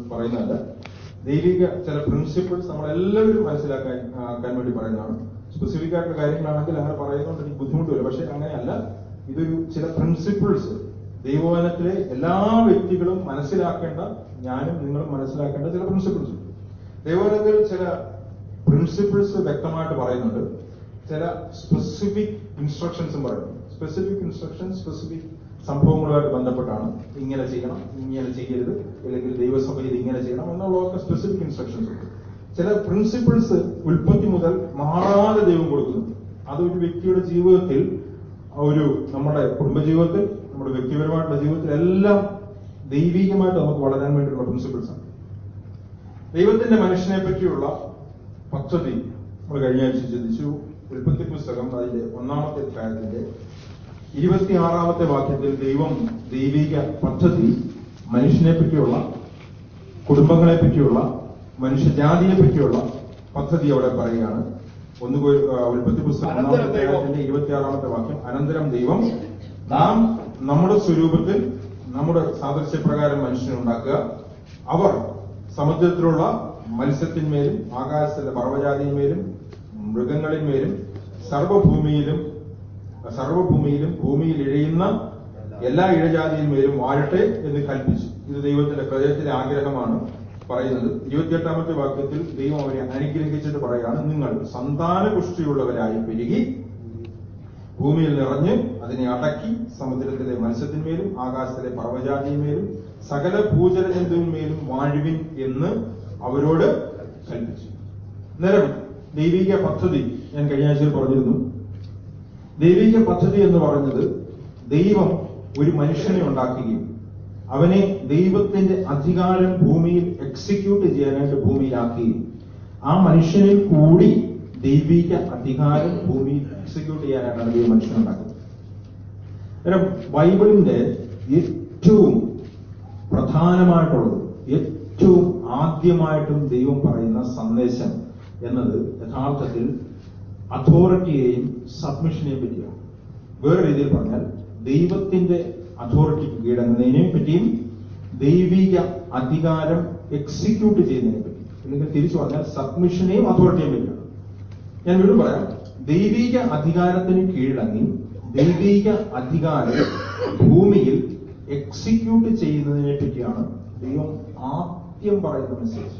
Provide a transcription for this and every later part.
പറയുന്നതല്ല ദൈവിക ചില പ്രിൻസിപ്പിൾസ് നമ്മൾ എല്ലാവരും മനസ്സിലാക്കാൻ ആ, ആക്കാൻ വേണ്ടി പറയുന്നതാണ് സ്പെസിഫിക് ആയിട്ടുള്ള കാര്യങ്ങളാണെങ്കിൽ അങ്ങനെ പറയുന്നതുകൊണ്ട് എനിക്ക് ബുദ്ധിമുട്ട് വരും പക്ഷെ അങ്ങനെയല്ല ഇതൊരു ചില പ്രിൻസിപ്പിൾസ് ദൈവവചനത്തിലെ എല്ലാ വ്യക്തികളും മനസ്സിലാക്കേണ്ട ഞാനും നിങ്ങളും മനസ്സിലാക്കേണ്ട ചില പ്രിൻസിപ്പിൾസ് ഉണ്ട് ദൈവവചനത്തിൽ ചില പ്രിൻസിപ്പിൾസ് വ്യക്തമായിട്ട് പറയുന്നുണ്ട് ചില സ്പെസിഫിക് ഇൻസ്ട്രക്ഷൻസും പറയുന്നു സ്പെസിഫിക് ഇൻസ്ട്രക്ഷൻ സ്പെസിഫിക് സംഭവങ്ങളുമായിട്ട് ബന്ധപ്പെട്ടാണ് ഇങ്ങനെ ചെയ്യണം ഇങ്ങനെ ചെയ്യരുത് അല്ലെങ്കിൽ ദൈവസഭയിൽ ഇങ്ങനെ ചെയ്യണം എന്നുള്ളതൊക്കെ സ്പെസിഫിക് ഇൻസ്ട്രക്ഷൻസ് ഉണ്ട് ചില പ്രിൻസിപ്പിൾസ് ഉൽപ്പത്തി മുതൽ മാറാതെ ദൈവം കൊടുക്കുന്നുണ്ട് അത് ഒരു വ്യക്തിയുടെ ജീവിതത്തിൽ ഒരു നമ്മുടെ കുടുംബജീവിതത്തിൽ നമ്മുടെ വ്യക്തിപരമായിട്ടുള്ള ജീവിതത്തിൽ എല്ലാം ദൈവികമായിട്ട് നമുക്ക് വളരാൻ വേണ്ടിയുള്ള പ്രിൻസിപ്പിൾസ് ആണ് ദൈവത്തിന്റെ മനുഷ്യനെ പറ്റിയുള്ള പദ്ധതി നമ്മൾ കഴിഞ്ഞ ആഴ്ച ചിന്തിച്ചു ഉൽപ്പത്തി പുസ്തകം അതിന്റെ ഒന്നാമത്തെ അധ്യായത്തിന്റെ ഇരുപത്തിയാറാമത്തെ വാക്യത്തിൽ ദൈവം ദൈവിക പദ്ധതി മനുഷ്യനെ പറ്റിയുള്ള കുടുംബങ്ങളെ പറ്റിയുള്ള മനുഷ്യജാതിയെ പറ്റിയുള്ള പദ്ധതി അവിടെ പറയുകയാണ് ഒന്ന് പോയി, ആ, ഉൽപ്പത്തി പുസ്തകം അനന്തരം ഒന്നാമത്തെ ദൈവം- അധ്യായത്തിന്റെ ഇരുപത്തിയാറാമത്തെ വാക്യം അനന്തരം ദൈവം നാം നമ്മുടെ സ്വരൂപത്തിൽ നമ്മുടെ സാദൃശ്യപ്രകാരം മനുഷ്യനെ ഉണ്ടാക്കുക അവർ സമുദ്രത്തിലുള്ള മത്സ്യത്തിന്മേലും ആകാശത്തിലെ പർവ്വജാതിന്മേലും മൃഗങ്ങളിന്മേലും സർവഭൂമിയിലും സർവഭൂമിയിലും ഭൂമിയിൽ ഇഴയുന്ന എല്ലാ ഇഴജാതിയിന്മേലും വാഴട്ടെ എന്ന് കൽപ്പിച്ചു ഇത് ദൈവത്തിന്റെ ഹൃദയത്തിലെ ആഗ്രഹമാണ് പറയുന്നത് ഇരുപത്തിയെട്ടാമത്തെ വാക്യത്തിൽ ദൈവം അവരെ അനുഗ്രഹിച്ചിട്ട് പറയാണ് നിങ്ങൾ സന്താനപുഷ്ടിയുള്ളവരായി പെരുകി ഭൂമിയിൽ നിറഞ്ഞ് അതിനെ അടക്കി സമുദ്രത്തിലെ മത്സ്യത്തിന്മേലും ആകാശത്തിലെ പർവ്വജാതിന്മേലും സകല ഭൂചര ജന്തുവിന്മേലും വാഴുവിൻ എന്ന് അവരോട് കൽപ്പിച്ചു അന്നേരം ദൈവിക പദ്ധതി ഞാൻ കഴിഞ്ഞ ആഴ്ചയിൽ പറഞ്ഞിരുന്നു ദൈവിക പദ്ധതി എന്ന് പറയുന്നത് ദൈവം ഒരു മനുഷ്യനെ ഉണ്ടാക്കുകയും അവനെ ദൈവത്തിന്റെ അധികാരം ഭൂമിയിൽ എക്സിക്യൂട്ട് ചെയ്യാനായിട്ട് ഭൂമിയിലാക്കുകയും ആ മനുഷ്യനിൽ കൂടി ദൈവിക അധികാരം ഭൂമിയിൽ എക്സിക്യൂട്ട് ചെയ്യാനായിട്ടാണ് ദൈവം മനുഷ്യനെ ഉണ്ടാക്കുന്നത് അന്നേരം ബൈബിളിന്റെ ഏറ്റവും പ്രധാനമായിട്ടുള്ളത് ഏറ്റവും ആദ്യമായിട്ടും ദൈവം പറയുന്ന സന്ദേശം എന്നത് യഥാർത്ഥത്തിൽ അതോറിറ്റിയെയും സബ്മിഷനെയും പറ്റിയാണ് വേറെ രീതിയിൽ പറഞ്ഞാൽ ദൈവത്തിന്റെ അതോറിറ്റിക്ക് കീഴടങ്ങുന്നതിനെയും പറ്റിയും ദൈവിക അധികാരം എക്സിക്യൂട്ട് ചെയ്യുന്നതിനെ പറ്റി അല്ലെങ്കിൽ തിരിച്ചു പറഞ്ഞാൽ സബ്മിഷനെയും അതോറിറ്റിയെയും പറ്റിയാണ് ഞാൻ വീണ്ടും പറയാം ദൈവിക അധികാരത്തിന് കീഴടങ്ങി ദൈവിക അധികാരം ഭൂമിയിൽ എക്സിക്യൂട്ട് ചെയ്യുന്നതിനെ പറ്റിയാണ് ദൈവം ആദ്യം പറയുന്ന മെസ്സേജ്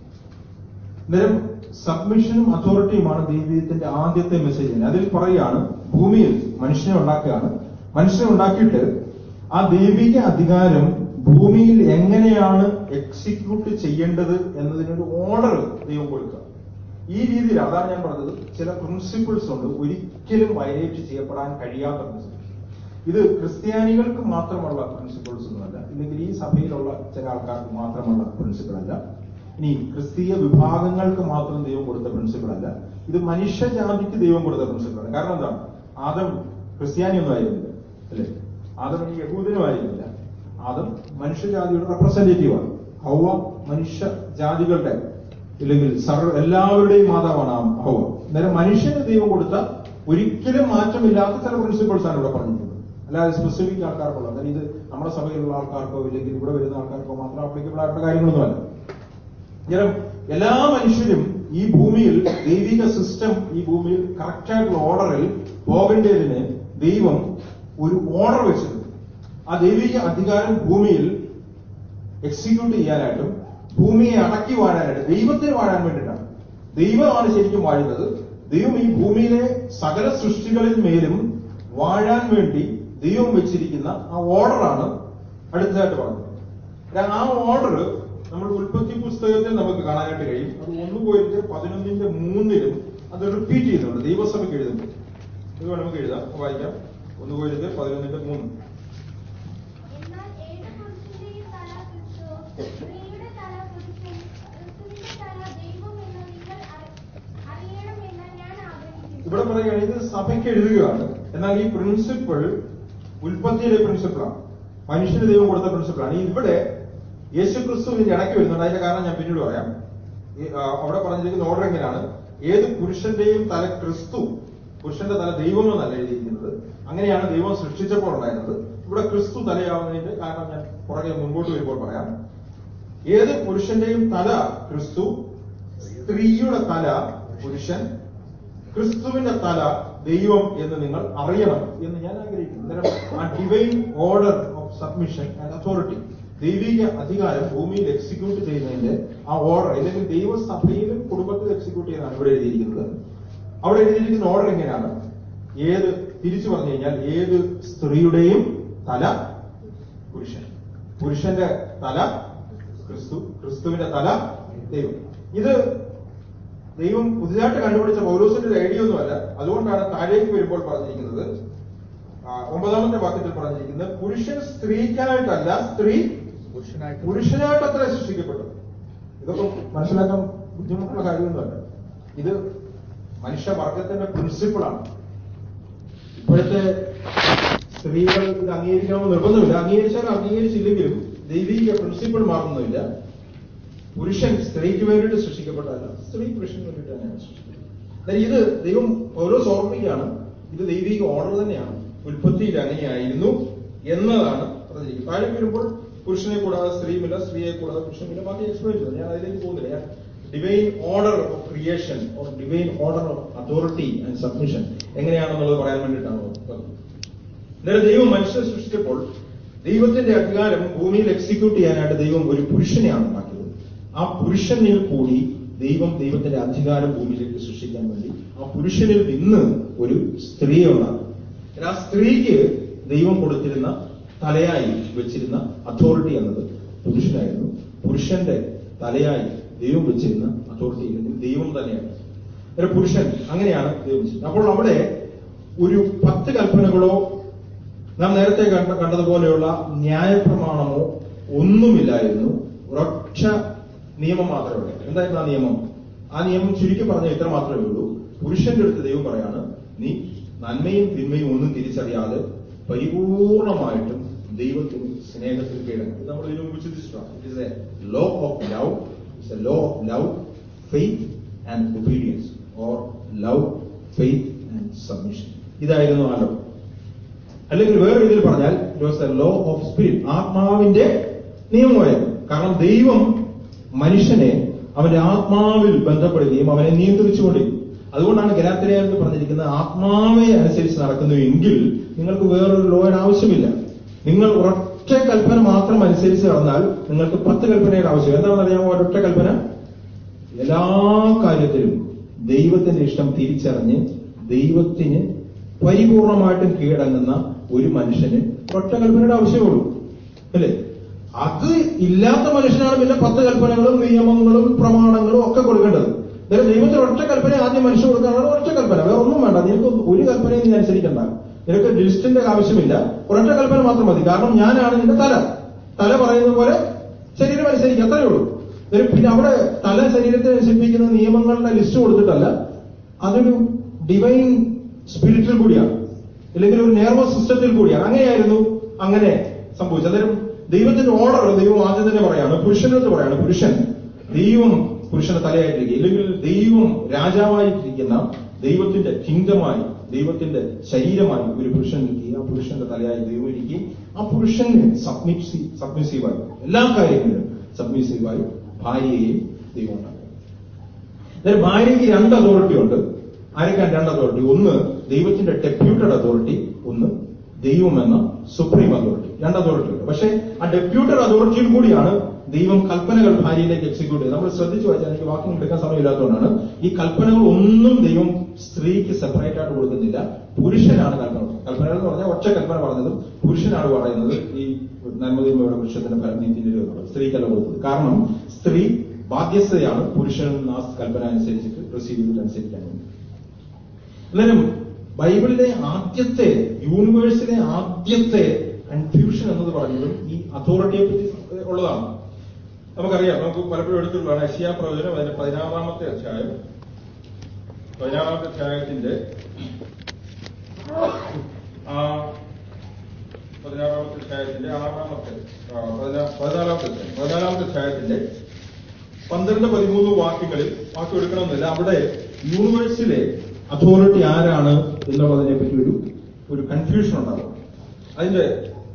അന്നേരം സബ്മിഷനും അതോറിറ്റിയുമാണ് ദൈവത്തിന്റെ ആദ്യത്തെ മെസ്സേജ് അതിൽ പറയുകയാണ് ഭൂമിയിൽ മനുഷ്യനെ ഉണ്ടാക്കുകയാണ് മനുഷ്യനെ ഉണ്ടാക്കിയിട്ട് ആ ദൈവിക അധികാരം ഭൂമിയിൽ എങ്ങനെയാണ് എക്സിക്യൂട്ട് ചെയ്യേണ്ടത് എന്നതിനൊരു ഓർഡർ ദൈവം കൊടുക്കുക ഈ രീതിയിൽ അതാണ് ഞാൻ പറഞ്ഞത് ചില പ്രിൻസിപ്പിൾസ് ഉണ്ട് ഒരിക്കലും വയലേറ്റ് ചെയ്യപ്പെടാൻ കഴിയാത്ത പ്രിൻസിപ്പിൾസ് ഇത് ക്രിസ്ത്യാനികൾക്ക് മാത്രമുള്ള പ്രിൻസിപ്പിൾസ് ഒന്നുമല്ല ഇല്ലെങ്കിൽ ഈ സഭയിലുള്ള ചില ആൾക്കാർക്ക് മാത്രമുള്ള പ്രിൻസിപ്പിൾ അല്ല ഇനി ക്രിസ്തീയ വിഭാഗങ്ങൾക്ക് മാത്രം ദൈവം കൊടുത്ത പ്രിൻസിപ്പിൾ അല്ല ഇത് മനുഷ്യജാതിക്ക് ദൈവം കൊടുത്ത പ്രിൻസിപ്പിൾ ആണ് കാരണം എന്താണ് ആദം ക്രിസ്ത്യാനിയൊന്നും ആയിരുന്നില്ല അല്ലേ ആദം ഈ യഹൂദനും ആയിരുന്നില്ല ആദം മനുഷ്യജാതിയുടെ റെപ്രസെന്റേറ്റീവ് ആണ് ഹൗവ മനുഷ്യ ജാതികളുടെ ഇല്ലെങ്കിൽ സർവ എല്ലാവരുടെയും മാതാവാണ് ആ ഹൗവ അന്നേരം മനുഷ്യന് ദൈവം കൊടുത്ത ഒരിക്കലും മാറ്റമില്ലാത്ത ചില പ്രിൻസിപ്പിൾസ് ആണ് ഇവിടെ പറഞ്ഞിട്ടുള്ളത് അല്ലാതെ സ്പെസിഫിക് ആൾക്കാർക്കുള്ള അതായത് ഇത് നമ്മുടെ സഭയിലുള്ള ആൾക്കാർക്കോ ഇല്ലെങ്കിൽ ഇവിടെ വരുന്ന ആൾക്കാർക്കോ മാത്രം ആപ്ലിക്കബിൾ ആയിട്ടുള്ള കാര്യങ്ങളൊന്നുമല്ല അന്നേരം എല്ലാ മനുഷ്യരും ഈ ഭൂമിയിൽ ദൈവിക സിസ്റ്റം ഈ ഭൂമിയിൽ കറക്റ്റ് ആയിട്ടുള്ള ഓർഡറിൽ പോകേണ്ടതിന് ദൈവം ഒരു ഓർഡർ വെച്ചിട്ടുണ്ട് ആ ദൈവിക അധികാരം ഭൂമിയിൽ എക്സിക്യൂട്ട് ചെയ്യാനായിട്ടും ഭൂമിയെ അടക്കി വാഴാനായിട്ട് ദൈവത്തിന് വാഴാൻ വേണ്ടിയിട്ടാണ് ദൈവമാണ് ശരിക്കും വാഴുന്നത് ദൈവം ഈ ഭൂമിയിലെ സകല സൃഷ്ടികളിൽ മേലും വാഴാൻ വേണ്ടി ദൈവം വെച്ചിരിക്കുന്ന ആ ഓർഡറാണ് അടുത്തതായിട്ട് പറഞ്ഞത് കാരണം ആ ഓർഡർ നമ്മൾ ഉൽപ്പത്തി പുസ്തകത്തിൽ നമുക്ക് കാണാനായിട്ട് കഴിയും അത് ഒന്ന് പോയിട്ട് പതിനൊന്നിന്റെ മൂന്നിലും അത് റിപ്പീറ്റ് ചെയ്യുന്നുണ്ട് ദൈവസഭയ്ക്ക് എഴുതുന്നുണ്ട് ഇത് നമുക്ക് എഴുതാം വായിക്കാം ഒന്ന് പോയിട്ട് പതിനൊന്നിന്റെ മൂന്ന് എന്നാൽ ഏത് പുരുഷന്റെയും തല ക്രിസ്തു, സ്ത്രീയുടെ തല പുരുഷൻ, ക്രിസ്തുവിന്റെ തല ദൈവം എന്ന് നിങ്ങൾ അറി- അറിയണമെന്ന് ഞാൻ ആഗ്രഹിക്കുന്നു. ഇവിടെ പറയുകയാണ് ഇത് സഭയ്ക്ക് എഴുതുകയാണ് എന്നാൽ ഈ പ്രിൻസിപ്പിൾ ഉൽപ്പത്തിയുടെ പ്രിൻസിപ്പിളാണ് മനുഷ്യന് ദൈവം കൊടുത്ത പ്രിൻസിപ്പിളാണ് ഈ ഇവിടെ യേശു ക്രിസ്തു ഇതിന്റെ ഇടയ്ക്ക് വരുന്നുണ്ട് അതിന്റെ കാരണം ഞാൻ പിന്നീട് പറയാം ഈ, ആ, അവിടെ പറഞ്ഞിരിക്കുന്ന ഓർഡർ എങ്ങനെയാണ് ഏത് പുരുഷന്റെയും തല ക്രിസ്തു പുരുഷന്റെ തല ദൈവം എന്നല്ല എഴുതിയിരിക്കുന്നത് അങ്ങനെയാണ് ദൈവം സൃഷ്ടിച്ചപ്പോൾ ഉണ്ടായിരുന്നത് ഇവിടെ ക്രിസ്തു തലയാവുന്നതിന്റെ കാരണം ഞാൻ പുറകെ മുൻപോട്ട് വരുമ്പോൾ പറയാം ഏത് പുരുഷന്റെയും തല ക്രിസ്തു സ്ത്രീയുടെ തല പുരുഷൻ ക്രിസ്തുവിന്റെ തല ദൈവം എന്ന് നിങ്ങൾ അറിയണം എന്ന് ഞാൻ ആഗ്രഹിക്കുന്നു അന്നേരം ആ divine order of submission and authority ദൈവിക അധികാരം ഭൂമിയിൽ എക്സിക്യൂട്ട് ചെയ്യുന്നതിന്റെ ആ ഓർഡർ അല്ലെങ്കിൽ ദൈവസഭയിലും കുടുംബത്തിലും എക്സിക്യൂട്ട് ചെയ്യുന്നതാണ് ഇവിടെ എഴുതിയിരിക്കുന്നത് അവിടെ എഴുതിയിരിക്കുന്ന ഓർഡർ എങ്ങനെയാണ് ഏത് തിരിച്ചു പറഞ്ഞു കഴിഞ്ഞാൽ ഏത് സ്ത്രീയുടെയും തല പുരുഷൻ പുരുഷന്റെ തല ക്രിസ്തു ക്രിസ്തുവിന്റെ തല ദൈവം ഇത് ദൈവം പുതിയതായിട്ട് കണ്ടുപിടിച്ച പൗലോസിന്റെ ഒരു ഐഡിയ ഒന്നുമല്ല അതുകൊണ്ടാണ് താഴേക്ക് വരുമ്പോൾ പറഞ്ഞിരിക്കുന്നത് ആ, ഒമ്പതാമത്തെ വാക്യത്തിൽ പറഞ്ഞിരിക്കുന്നത് പുരുഷൻ സ്ത്രീക്കായിട്ടല്ല സ്ത്രീ പുരുഷനായിട്ട് പുരുഷനായിട്ട് അത്ര സൃഷ്ടിക്കപ്പെട്ടത് ഇതൊക്കെ മനസ്സിലാക്കാൻ ബുദ്ധിമുട്ടുള്ള കാര്യമൊന്നുമല്ല ഇത് മനുഷ്യവർഗത്തിന്റെ പ്രിൻസിപ്പിളാണ് ഇപ്പോഴത്തെ സ്ത്രീകൾ ഇത് അംഗീകരിക്കണമെന്ന് നിർബന്ധമില്ല അംഗീകരിച്ചാൽ അംഗീകരിച്ചില്ലെങ്കിലും ദൈവിക പ്രിൻസിപ്പിൾ മാറുന്നില്ല പുരുഷൻ സ്ത്രീക്ക് വേണ്ടിയിട്ട് സൃഷ്ടിക്കപ്പെട്ടതല്ല സ്ത്രീ പുരുഷന് വേണ്ടിയിട്ട് തന്നെയാണ് സൃഷ്ടിക്കുന്നത് അതായത് ഇത് ദൈവം ഓരോ ഓർമ്മിക്കുകയാണ് ഇത് ദൈവിക ഓർഡർ തന്നെയാണ് ഉൽപ്പത്തിയിൽ അങ്ങനെയായിരുന്നു എന്നതാണ് പറഞ്ഞിരിക്കുന്നത് താഴെ വരുമ്പോൾ പുരുഷനെ കൂടാതെ സ്ത്രീയുമില്ല സ്ത്രീയെ കൂടാതെ പുരുഷനില്ല ബാക്കി എക്സ്പ്ലെയിൻ ചെയ്തു ഞാൻ അതിലേക്ക് പോകുന്നില്ല ഞാൻ divine order of creation or divine order of authority and submission എങ്ങനെയാണെന്നുള്ളത് പറയാൻ വേണ്ടിയിട്ടാണ് പറഞ്ഞത് അന്നേരം ദൈവം മനുഷ്യനെ സൃഷ്ടിച്ചപ്പോൾ ദൈവത്തിന്റെ അധികാരം ഭൂമിയിൽ എക്സിക്യൂട്ട് ചെയ്യാനായിട്ട് ദൈവം ഒരു പുരുഷനെയാണ് ഉണ്ടാക്കിയത് ആ പുരുഷനിൽ കൂടി ദൈവം ദൈവത്തിന്റെ അധികാരം ഭൂമിയിലേക്ക് സൃഷ്ടിക്കാൻ വേണ്ടി ആ പുരുഷനിൽ നിന്ന് ഒരു സ്ത്രീയെ ഉണ്ടാക്കി ആ സ്ത്രീക്ക് ദൈവം കൊടുത്തിരുന്ന തലയായി വെച്ചിരുന്ന അതോറിറ്റി എന്നത് പുരുഷനായിരുന്നു പുരുഷന്റെ തലയായി ദൈവം വെച്ചിരുന്ന അതോറിറ്റി ദൈവം തന്നെയാണ് ഒരു പുരുഷൻ അങ്ങനെയാണ് ദൈവം വെച്ചത് അപ്പോൾ അവിടെ ഒരു പത്ത് കൽപ്പനകളോ നാം നേരത്തെ കണ്ട കണ്ടതുപോലെയുള്ള ന്യായപ്രമാണമോ ഒന്നുമില്ലായിരുന്നു ഒരൊറ്റ നിയമം മാത്രമേ ഉള്ളൂ എന്തായിരുന്നു ആ നിയമം ആ നിയമം ചുരുക്കി പറഞ്ഞ ഇത്ര മാത്രമേ ഉള്ളൂ പുരുഷന്റെ അടുത്ത് ദൈവം പറയാണ് നീ നന്മയും തിന്മയും ഒന്നും തിരിച്ചറിയാതെ പരിപൂർണമായിട്ടും ദൈവത്തിന് സ്നേഹത്തിൽ കീഴടങ്ങും ഇത് നമ്മൾ ഇതിനു മുമ്പ് ചിന്തിച്ചിട്ടാണ് it is a law of love it's a law of love faith and obedience or love faith and submission ഇതായിരുന്നു ആ ലോ അല്ലെങ്കിൽ വേറെ രീതിയിൽ പറഞ്ഞാൽ it was a law of spirit ആത്മാവിന്റെ നിയമമായിരുന്നു കാരണം ദൈവം മനുഷ്യനെ അവന്റെ ആത്മാവിൽ ബന്ധപ്പെടുകയും അവനെ നിയന്ത്രിച്ചുകൊണ്ടിരിക്കും അതുകൊണ്ടാണ് ഗലാത്തിരയിൽ പറഞ്ഞിരിക്കുന്നത് ആത്മാവെ അനുസരിച്ച് നടക്കുന്നു എങ്കിൽ നിങ്ങൾക്ക് വേറൊരു ലോയുടെ ആവശ്യമില്ല നിങ്ങൾ ഒരൊറ്റ കൽപ്പന മാത്രം അനുസരിച്ച് നടന്നാൽ നിങ്ങൾക്ക് പത്ത് കൽപ്പനയുടെ ആവശ്യം എന്താണെന്ന് അറിയാമോ ഒരൊറ്റ കൽപ്പന എല്ലാ കാര്യത്തിലും ദൈവത്തിന്റെ ഇഷ്ടം തിരിച്ചറിഞ്ഞ് ദൈവത്തിന് പരിപൂർണമായിട്ടും കീഴടങ്ങുന്ന ഒരു മനുഷ്യന് ഒറ്റ കൽപ്പനയുടെ ആവശ്യമുള്ളൂ അല്ലേ അത് ഇല്ലാത്ത മനുഷ്യനാണ് പിന്നെ പത്ത് കൽപ്പനകളും നിയമങ്ങളും പ്രമാണങ്ങളും ഒക്കെ കൊടുക്കേണ്ടത് അതായത് ദൈവത്തിന് ഒറ്റ കൽപ്പന ആദ്യം മനുഷ്യൻ കൊടുക്കാനാണ് ഒറ്റ കൽപ്പന വേറെ ഒന്നും വേണ്ട നിനക്ക് ഒരു കൽപ്പനയും നീ അനുസരിക്കണ്ട നിനക്ക് ലിസ്റ്റിന്റെ ആവശ്യമില്ല ഒരൊറ്റ കൽപ്പന മാത്രം മതി കാരണം ഞാനാണ് നിന്റെ തല തല പറയുന്ന പോലെ ശരീരം അനുസരിക്കുക അത്രയേ ഉള്ളൂ ഒരു പിന്നെ അവിടെ തല ശരീരത്തെ അനുസരിപ്പിക്കുന്ന നിയമങ്ങളുടെ ലിസ്റ്റ് കൊടുത്തിട്ടല്ല അതൊരു ഡിവൈൻ സ്പിരിറ്റിൽ കൂടിയാണ് ഇല്ലെങ്കിൽ ഒരു നെർവസ് സിസ്റ്റത്തിൽ കൂടിയാണ് അങ്ങനെയായിരുന്നു അങ്ങനെ സംഭവിച്ചത് അന്നേരം ദൈവത്തിന്റെ ഓർഡർ ദൈവം ആദ്യം തന്നെ പറയാണ് പുരുഷനെന്ന് പറയാണ് പുരുഷൻ ദൈവം പുരുഷന്റെ തലയായിട്ടിരിക്കുക ഇല്ലെങ്കിൽ ദൈവം രാജാവായിട്ടിരിക്കുന്ന ദൈവത്തിന്റെ കിങ്ഡമായി ദൈവത്തിന്റെ ശരീരമായി ഒരു പുരുഷൻ ഇരിക്കുക ആ പുരുഷന്റെ തലയായി ദൈവം ഇരിക്കുകയും ആ പുരുഷന് സബ്മിസി സബ്മിസീവായി എല്ലാ കാര്യങ്ങളിലും സബ്മിസീവായി ഭാര്യയെയും ദൈവം ഉണ്ടാക്കി അതായത് ഭാര്യയ്ക്ക് രണ്ട് അതോറിറ്റി ഉണ്ട് ആരൊക്കെയാണ് രണ്ട് അതോറിറ്റി ഒന്ന് ദൈവത്തിന്റെ ഡെപ്യൂട്ടഡ് അതോറിറ്റി ഒന്ന് ദൈവം എന്ന സുപ്രീം അതോറിറ്റി രണ്ട് അതോറിറ്റി ഉണ്ട് പക്ഷേ ആ ഡെപ്യൂട്ടഡ് അതോറിറ്റിയിൽ കൂടിയാണ് ദൈവം കൽപ്പനകൾ ഭാര്യയിലേക്ക് എക്സിക്യൂട്ട് ചെയ്ത് നമ്മൾ ശ്രദ്ധിച്ചു വായിച്ചാൽ എനിക്ക് വാക്കിംഗ് എടുക്കാൻ സമയമില്ലാത്തതുകൊണ്ടാണ് ഈ കൽപ്പനകൾ ഒന്നും ദൈവം സ്ത്രീക്ക് സെപ്പറേറ്റ് ആയിട്ട് കൊടുക്കുന്നില്ല പുരുഷനാണ് കൽപ്പന കൽപ്പനകൾ എന്ന് പറഞ്ഞാൽ ഒറ്റ കൽപ്പന പറഞ്ഞതും പുരുഷനാണ് പറയുന്നത് ഈ നന്മതിന്മയുടെ വൃക്ഷത്തിന്റെ ഫലം നീ തിന്നരുതെന്നുള്ളത് സ്ത്രീക്കല്ല കൊടുത്തത് കാരണം സ്ത്രീ ബാധ്യസ്ഥതയാണ് പുരുഷനിൽ നിന്ന് ആ കൽപ്പന അനുസരിച്ചിട്ട് റിസീവ് ചെയ്തിട്ട് അനുസരിക്കാൻ വേണ്ടി എന്നാലും ബൈബിളിലെ ആദ്യത്തെ യൂണിവേഴ്സിലെ ആദ്യത്തെ കൺഫ്യൂഷൻ എന്നത് പറയുന്നതും ഈ അതോറിറ്റിയെ പറ്റി ഉള്ളതാണ് നമുക്കറിയാം നമുക്ക് പലപ്പോഴും എടുത്തിട്ടുള്ളതാണ് ഏഷ്യാ പ്രവചനം അതിന്റെ പതിനാറാമത്തെ അധ്യായം പതിനാറാമത്തെ അധ്യായത്തിന്റെ ആ പതിനാറാമത്തെ അധ്യായത്തിന്റെ ആറാമത്തെ ആ, പതിനാ- പതിനാലാമത്തെ അധ്യായം പതിനാലാമത്തെ അധ്യായത്തിന്റെ പന്ത്രണ്ട് പതിമൂന്ന് വാക്യങ്ങളിൽ വാക്യം എടുക്കണമെന്നില്ല അവിടെ യൂണിവേഴ്സിലെ അതോറിറ്റി ആരാണ് എന്നുള്ളതിനെ പറ്റി ഒരു ഒരു കൺഫ്യൂഷൻ ഉണ്ടാകും അതിന്റെ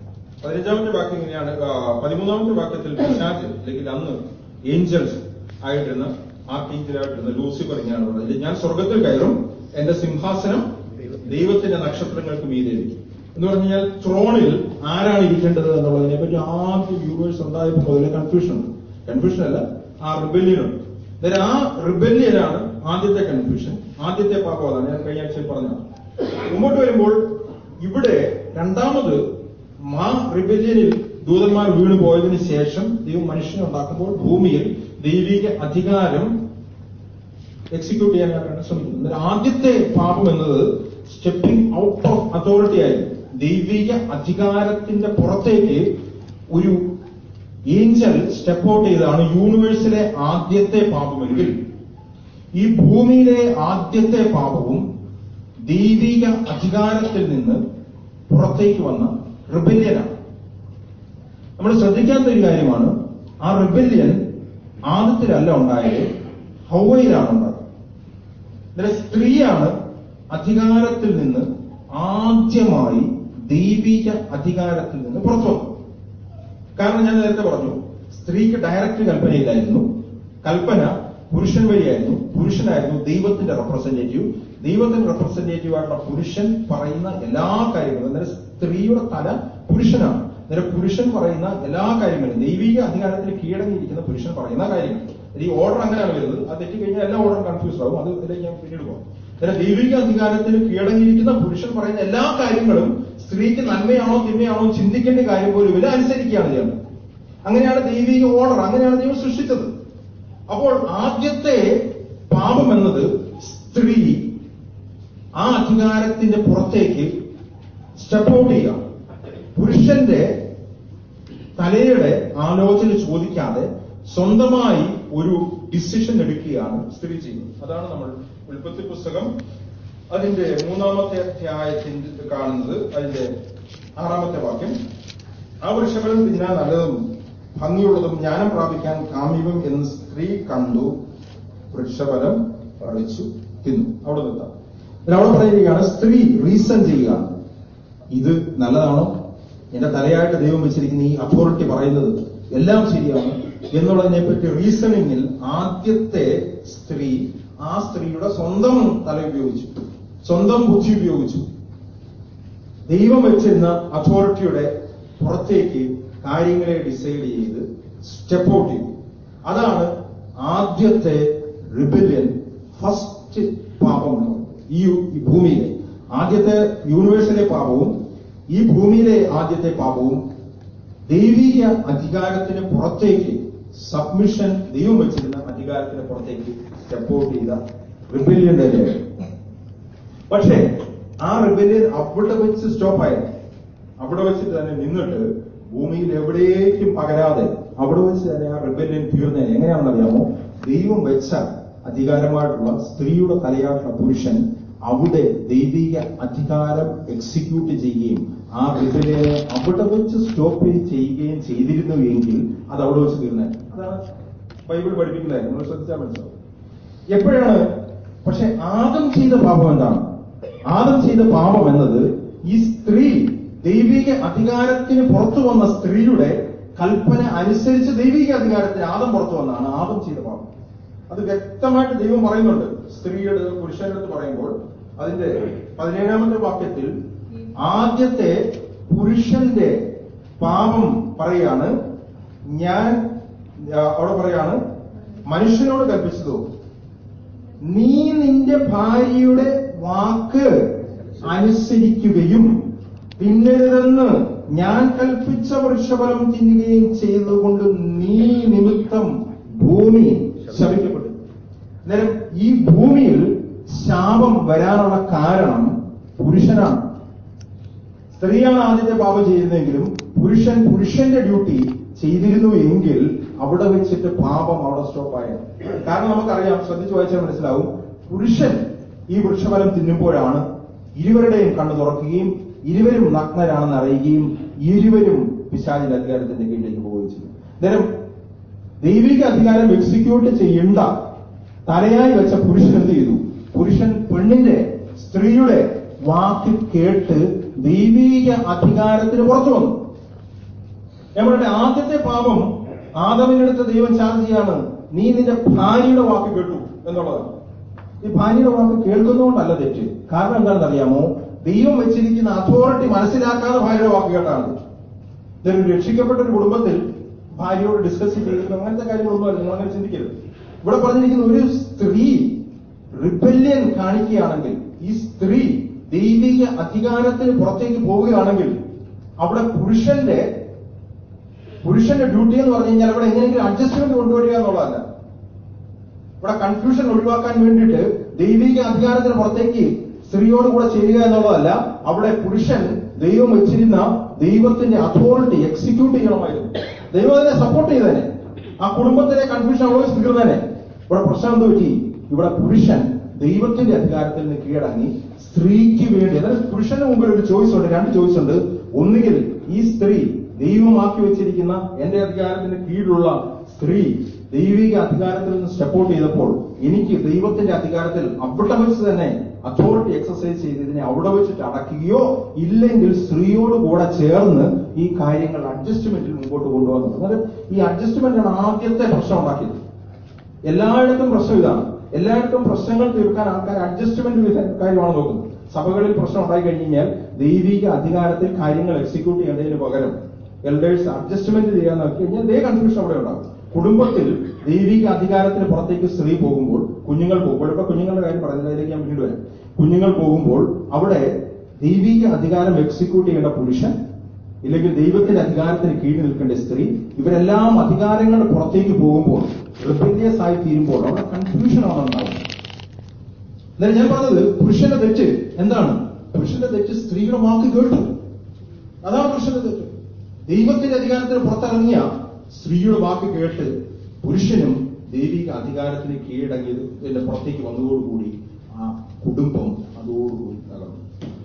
പതിനഞ്ചാമത്തെ വാക്യം ഇങ്ങനെയാണ് ആ, പതിമൂന്നാമത്തെ വാക്യത്തിൽ പിശാച് അല്ലെങ്കിൽ അന്ന് ഏഞ്ചൽസ് ആയിട്ടിരുന്ന ആർക്കേഞ്ചലായിട്ടിരുന്ന ലൂസിഫർ ഇങ്ങനെയാണ് പറയുന്നത് ഞാൻ സ്വർഗത്തിൽ കയറും എന്റെ സിംഹാസനം ദൈവത്തിന്റെ നക്ഷത്രങ്ങൾക്ക് മീതെയിരിക്കും എന്ന് പറഞ്ഞാൽ ത്രോണിൽ ആരാണ് ഇരിക്കേണ്ടത് എന്നുള്ളതിനെ പറ്റി ആദ്യ വ്യൂവേഴ്സ് ഉണ്ടായപ്പോൾ മുതലേ കൺഫ്യൂഷൻ ഉണ്ട് കൺഫ്യൂഷൻ അല്ല ആ റിബല്യൻ ഉണ്ട് അന്നേരം ആ റിബല്യനാണ് ആദ്യത്തെ കൺഫ്യൂഷൻ ആദ്യത്തെ പാപം അതാണ് ഞാൻ കഴിഞ്ഞ ആഴ്ചയിൽ പറഞ്ഞത് മുമ്പോട്ട് വരുമ്പോൾ ഇവിടെ രണ്ടാമത് മാ റിബല്യനിൽ ദൂതന്മാർ വീണു പോയതിനു ശേഷം ദൈവം മനുഷ്യനെ ഉണ്ടാക്കുമ്പോൾ ഭൂമിയിൽ ദൈവിക അധികാരം എക്സിക്യൂട്ട് ചെയ്യാനായിട്ടാണ് ശ്രമിക്കുന്നത് എന്നാൽ ആദ്യത്തെ പാപം എന്നത് സ്റ്റെപ്പിംഗ് ഔട്ട് ഓഫ് അതോറിറ്റി ആയിരുന്നു ദൈവിക അധികാരത്തിന്റെ പുറത്തേക്ക് ഒരു ഏഞ്ചൽ സ്റ്റെപ്പ് ഔട്ട് ചെയ്താണ് യൂണിവേഴ്സിലെ ആദ്യത്തെ പാപമെങ്കിൽ ഈ ഭൂമിയിലെ ആദ്യത്തെ പാപവും ദൈവിക അധികാരത്തിൽ നിന്ന് പുറത്തേക്ക് വന്ന റിബല്യനാണ് നമ്മൾ ശ്രദ്ധിക്കാത്ത ഒരു കാര്യമാണ് ആ റിബല്യൻ ആദ്യത്തിലല്ല ഉണ്ടായത് ഹൗവയിലാണ് ഉണ്ടായത് അന്നേരം സ്ത്രീയാണ് അധികാരത്തിൽ നിന്ന് ആദ്യമായി ദൈവിക അധികാരത്തിൽ നിന്ന് പുറത്തു വന്നത് കാരണം ഞാൻ നേരത്തെ പറഞ്ഞു സ്ത്രീക്ക് ഡയറക്റ്റ് കൽപ്പനയില്ലായിരുന്നു കൽപ്പന പുരുഷൻ വഴിയായിരുന്നു പുരുഷനായിരുന്നു ദൈവത്തിന്റെ റെപ്രസെന്റേറ്റീവ് ദൈവത്തിന്റെ റെപ്രസെന്റേറ്റീവ് ആയിട്ടുള്ള പുരുഷൻ പറയുന്ന എല്ലാ കാര്യങ്ങളും അന്നേരം സ്ത്രീയുടെ തല പുരുഷനാണ് അന്നേരം പുരുഷൻ പറയുന്ന എല്ലാ കാര്യങ്ങളും ദൈവിക അധികാരത്തിൽ കീഴടങ്ങിയിരിക്കുന്ന പുരുഷൻ പറയുന്ന കാര്യങ്ങൾ ഈ ഓർഡർ അങ്ങനെയാണ് വരുന്നത് അത് തെറ്റിക്കഴിഞ്ഞാൽ എല്ലാ ഓർഡറും കൺഫ്യൂസ് ആവും അത് ഇതിലേക്ക് ഞാൻ പിന്നീട് പോകും അന്നേരം ദൈവിക അധികാരത്തിൽ കീഴടങ്ങിയിരിക്കുന്ന പുരുഷൻ പറയുന്ന എല്ലാ കാര്യങ്ങളും സ്ത്രീക്ക് നന്മയാണോ തിന്മയാണോ ചിന്തിക്കേണ്ട കാര്യം പോലും ഇവർ അനുസരിക്കുകയാണ് ചെയ്യുന്നത് അങ്ങനെയാണ് ദൈവിക ഓർഡർ അങ്ങനെയാണ് ദൈവം സൃഷ്ടിച്ചത് അപ്പോൾ ആദ്യത്തെ പാപം എന്നത് സ്ത്രീ ആ അധികാരത്തിന്റെ പുറത്തേക്ക് സ്റ്റെപ്പ് ഔട്ട് ചെയ്യുക പുരുഷന്റെ തലയുടെ ആലോചന ചോദിക്കാതെ സ്വന്തമായി ഒരു ഡിസിഷൻ എടുക്കുകയാണ് സ്ത്രീ ചെയ്യുന്നത് അതാണ് നമ്മൾ ഉൽപ്പത്തി പുസ്തകം അതിന്റെ മൂന്നാമത്തെ അധ്യായത്തിന്റെ കാണുന്നത് അതിന്റെ ആറാമത്തെ വാക്യം ആ വൃക്ഷഫലം തിന്നാൻ നല്ലതും ഭംഗിയുള്ളതും ജ്ഞാനം പ്രാപിക്കാൻ കാമ്യവും എന്ന് സ്ത്രീ കണ്ടു വൃക്ഷഫലം പറിച്ചു തിന്നു അവിടെ നിർത്താം എന്നിട്ട് അവിടെ പറയുകയാണ് സ്ത്രീ റീസൺ ചെയ്യുകയാണ് ഇത് നല്ലതാണോ എന്റെ തലയായിട്ട് ദൈവം വെച്ചിരിക്കുന്ന ഈ അതോറിറ്റി പറയുന്നത് എല്ലാം ശരിയാണ് എന്നുള്ളതിനെ പറ്റി റീസണിങ്ങിൽ ആദ്യത്തെ സ്ത്രീ ആ സ്ത്രീയുടെ സ്വന്തം തല ഉപയോഗിച്ചു സ്വന്തം ബുദ്ധി ഉപയോഗിച്ചു ദൈവം വെച്ചിരുന്ന അതോറിറ്റിയുടെ പുറത്തേക്ക് കാര്യങ്ങളെ ഡിസൈഡ് ചെയ്ത് സ്റ്റെപ്പ് ഔട്ട് ചെയ്തു അതാണ് ആദ്യത്തെ റിബല്യൻ ഫസ്റ്റ് പാപം എന്ന് പറയുന്നത്. ഈ ഈ ഭൂമിയിലെ ആദ്യത്തെ യൂണിവേഴ്സിലെ പാപവും ഈ ഭൂമിയിലെ ആദ്യത്തെ പാപവും ദൈവിക അധികാരത്തിന് പുറത്തേക്ക് സബ്മിഷൻ ദൈവം വെച്ചിരുന്ന അധികാരത്തിന് പുറത്തേക്ക് സ്റ്റെപ്പ് ഔട്ട് ചെയ്ത റിബല്യൻ തന്നെയാണ് പക്ഷേ ആ റിബല്യൻ അവിടെ വെച്ച് സ്റ്റോപ്പ് ആയത് അവിടെ വെച്ച് തന്നെ നിന്നിട്ട് ഭൂമിയിൽ എവിടേക്കും പകരാതെ അവിടെ വെച്ച് തന്നെ ആ റിബല്യൻ തീർന്നേനെ എങ്ങനെയാണെന്ന് അറിയാമോ ദൈവം വെച്ച അധികാരമായിട്ടുള്ള സ്ത്രീയുടെ തലയായിട്ടുള്ള പുരുഷൻ അവിടെ ദൈവിക അധികാരം എക്സിക്യൂട്ട് ചെയ്യുകയും ആ റിബല്യനെ അവിടെ വെച്ച് സ്റ്റോപ്പ് ചെയ്യുകയും ചെയ്തിരുന്നു എങ്കിൽ അത് അവിടെ വെച്ച് തീർന്നേ അതാണ് ബൈബിൾ പഠിപ്പിക്കുന്നത് നിങ്ങൾ ശ്രദ്ധിച്ചാൽ മനസ്സിലാവും എപ്പോഴാണ് പക്ഷെ ആദം ചെയ്ത പാപം എന്താണ് ആദം ചെയ്ത പാപം എന്നത് ഈ സ്ത്രീ ദൈവിക അധികാരത്തിന് പുറത്തു വന്ന സ്ത്രീയുടെ കൽപ്പന അനുസരിച്ച് ദൈവിക അധികാരത്തിന് ആദം പുറത്തു വന്നാണ് ആദം ചെയ്ത പാപം അത് വ്യക്തമായിട്ട് ദൈവം പറയുന്നുണ്ട് സ്ത്രീയുടെ പുരുഷന്റെ അടുത്ത് പറയുമ്പോൾ അതിന്റെ പതിനേഴാമത്തെ വാക്യത്തിൽ ആദ്യത്തെ പുരുഷന്റെ പാപം പറയാണ് ഞാൻ ആ, അവിടെ പറയാണ് മനുഷ്യനോട് കൽപ്പിച്ചതോ നീ നിന്റെ ഭാര്യയുടെ വാക്ക് അനുസരിക്കുകയും തിന്നരുതെന്ന് ഞാൻ കൽപ്പിച്ച വൃക്ഷഫലം തിന്നുകയും ചെയ്തതുകൊണ്ട് നീ നിമിത്തം ഭൂമി ശപിക്കപ്പെട്ടു അന്നേരം ഈ ഭൂമിയിൽ ശാപം വരാനുള്ള കാരണം പുരുഷനാണ് സ്ത്രീയാണ് ആദ്യത്തെ പാപം ചെയ്യുന്നതെങ്കിലും പുരുഷൻ പുരുഷന്റെ ഡ്യൂട്ടി ചെയ്തിരുന്നു എങ്കിൽ അവിടെ വെച്ചിട്ട് പാപം അവിടെ സ്റ്റോപ്പ് ആയത് കാരണം നമുക്കറിയാം ശ്രദ്ധിച്ചു വായിച്ചാൽ മനസ്സിലാവും പുരുഷൻ ഈ വൃക്ഷഫലം തിന്നുമ്പോഴാണ് ഇരുവരുടെയും കണ്ണു തുറക്കുകയും ഇരുവരും നഗ്നരാണെന്ന് അറിയുകയും ഇരുവരും പിശാചിന്റെ അധികാരത്തിന്റെ കീഴിലേക്ക് പോവുകയും ചെയ്യും അന്നേരം ദൈവിക അധികാരം എക്സിക്യൂട്ട് ചെയ്യേണ്ട തലയായി വെച്ച പുരുഷൻ എന്ത് ചെയ്തു പുരുഷൻ പെണ്ണിന്റെ സ്ത്രീയുടെ വാക്ക് കേട്ട് ദൈവിക അധികാരത്തിന് പുറത്തു വന്നു ഞാൻ പറയട്ടെ ആദ്യത്തെ പാപം ആദമിന്റെ അടുത്ത് ദൈവം ചാർജ് ചെയ്യാണ് നീ നിന്റെ ഭാര്യയുടെ വാക്ക് കേട്ടു എന്നുള്ളതാണ് ഈ ഭാര്യയുടെ വാക്ക് കേൾക്കുന്നതുകൊണ്ടല്ല തെറ്റ് കാരണം എന്താണെന്ന് അറിയാമോ ദൈവം വെച്ചിരിക്കുന്ന അതോറിറ്റി മനസ്സിലാക്കാതെ ഭാര്യയുടെ വാക്ക് കേട്ടാണ് ഇതൊരു രക്ഷിക്കപ്പെട്ട ഒരു കുടുംബത്തിൽ ഭാര്യയോട് ഡിസ്കസ് ചെയ്തിരുന്നു അങ്ങനത്തെ കാര്യങ്ങളൊന്നും അല്ല നിങ്ങൾ അങ്ങനെ ചിന്തിക്കരുത് ഇവിടെ പറഞ്ഞിരിക്കുന്ന ഒരു സ്ത്രീ റിബല്യൻ കാണിക്കുകയാണെങ്കിൽ ഈ സ്ത്രീ ദൈവിക അധികാരത്തിന് പുറത്തേക്ക് പോവുകയാണെങ്കിൽ അവിടെ പുരുഷന്റെ പുരുഷന്റെ ഡ്യൂട്ടി എന്ന് പറഞ്ഞു കഴിഞ്ഞാൽ അവിടെ എങ്ങനെയെങ്കിലും അഡ്ജസ്റ്റ്മെന്റ് കൊണ്ടുവരിക എന്നുള്ളതല്ല ഇവിടെ കൺഫ്യൂഷൻ ഒഴിവാക്കാൻ വേണ്ടിയിട്ട് ദൈവിക അധികാരത്തിന് പുറത്തേക്ക് സ്ത്രീയോട് കൂടെ ചെയ്യുക എന്നുള്ളതല്ല അവിടെ പുരുഷൻ ദൈവം വെച്ചിരുന്ന ദൈവത്തിന്റെ അതോറിറ്റി എക്സിക്യൂട്ട് ചെയ്യണമായിരുന്നു ദൈവം അതിനെ സപ്പോർട്ട് ചെയ്തേനെ ആ കുടുംബത്തിലെ കൺഫ്യൂഷൻ അവിടെ വെച്ച് തീർന്നേനെ ഇവിടെ പ്രശ്നം എന്ത് പറ്റി ഇവിടെ പുരുഷൻ ദൈവത്തിന്റെ അധികാരത്തിൽ നിന്ന് കീഴടങ്ങി സ്ത്രീക്ക് വേണ്ടി അതായത് പുരുഷന് മുമ്പിൽ ഒരു ചോയ്സ് ഉണ്ട് രണ്ട് ചോയ്സ് ഉണ്ട് ഒന്നുകിൽ ഈ സ്ത്രീ ദൈവമാക്കി വെച്ചിരിക്കുന്ന എന്റെ അധികാരത്തിന് കീഴിലുള്ള സ്ത്രീ ദൈവിക അധികാരത്തിൽ നിന്ന് സ്റ്റെപ്പ് ഔട്ട് ചെയ്തപ്പോൾ എനിക്ക് ദൈവത്തിന്റെ അധികാരത്തിൽ അവിടെ വെച്ച് തന്നെ അതോറിറ്റി എക്സസൈസ് ചെയ്ത് ഇതിനെ അവിടെ വെച്ചിട്ട് അടയ്ക്കുകയോ ഇല്ലെങ്കിൽ സ്ത്രീയോട് കൂടെ ചേർന്ന് ഈ കാര്യങ്ങൾ അഡ്ജസ്റ്റ്മെന്റിൽ മുമ്പോട്ട് കൊണ്ടുവന്നു അതായത് ഈ അഡ്ജസ്റ്റ്മെന്റ് ആണ് ആദ്യത്തെ പ്രശ്നം ഉണ്ടാക്കിയത് എല്ലായിടത്തും പ്രശ്നം ഇതാണ് എല്ലായിടത്തും പ്രശ്നങ്ങൾ തീർക്കാൻ ആൾക്കാർ അഡ്ജസ്റ്റ്മെന്റ് കാര്യമാണ് നോക്കുന്നത് സഭകളിൽ പ്രശ്നം ഉണ്ടായി കഴിഞ്ഞ് കഴിഞ്ഞാൽ ദൈവിക അധികാരത്തിൽ കാര്യങ്ങൾ എക്സിക്യൂട്ട് ചെയ്യേണ്ടതിന് പകരം എൽഡേഴ്സ് അഡ്ജസ്റ്റ്മെന്റ് ചെയ്യാൻ നോക്കി കഴിഞ്ഞാൽ ദേ കൺഫ്യൂഷൻ അവിടെ ഉണ്ടാകും കുടുംബത്തിൽ ദൈവിക അധികാരത്തിന് പുറത്തേക്ക് സ്ത്രീ പോകുമ്പോൾ കുഞ്ഞുങ്ങൾ പോകുമ്പോൾ ഇപ്പൊ കുഞ്ഞുങ്ങളുടെ കാര്യം പറയുന്നത് അതിലേക്ക് ഞാൻ പിന്നീട് വരാം കുഞ്ഞുങ്ങൾ പോകുമ്പോൾ അവിടെ ദൈവിക അധികാരം എക്സിക്യൂട്ട് ചെയ്യേണ്ട പുരുഷൻ ഇല്ലെങ്കിൽ ദൈവത്തിന്റെ അധികാരത്തിന് കീഴിൽ നിൽക്കേണ്ട സ്ത്രീ ഇവരെല്ലാം അധികാരങ്ങളുടെ പുറത്തേക്ക് പോകുമ്പോൾ റിബല്യസ് ആയി തീരുമ്പോൾ അവിടെ കൺഫ്യൂഷൻ ആണ് ഉണ്ടാവുന്നത് എന്നാലും ഞാൻ പറഞ്ഞത് പുരുഷന്റെ തെറ്റ് എന്താണ് പുരുഷന്റെ തെറ്റ് സ്ത്രീയുടെ വാക്ക് കേട്ടു അതാണ് പുരുഷന്റെ തെറ്റ് ദൈവത്തിന്റെ അധികാരത്തിന് പുറത്തിറങ്ങിയ സ്ത്രീയുടെ വാക്ക് കേട്ട് പുരുഷനും ദൈവിക അധികാരത്തിന് കീഴടങ്ങിയത് ഇതിന്റെ പുറത്തേക്ക് വന്നതോടുകൂടി ആ കുടുംബം അതോടുകൂടി തകർന്നു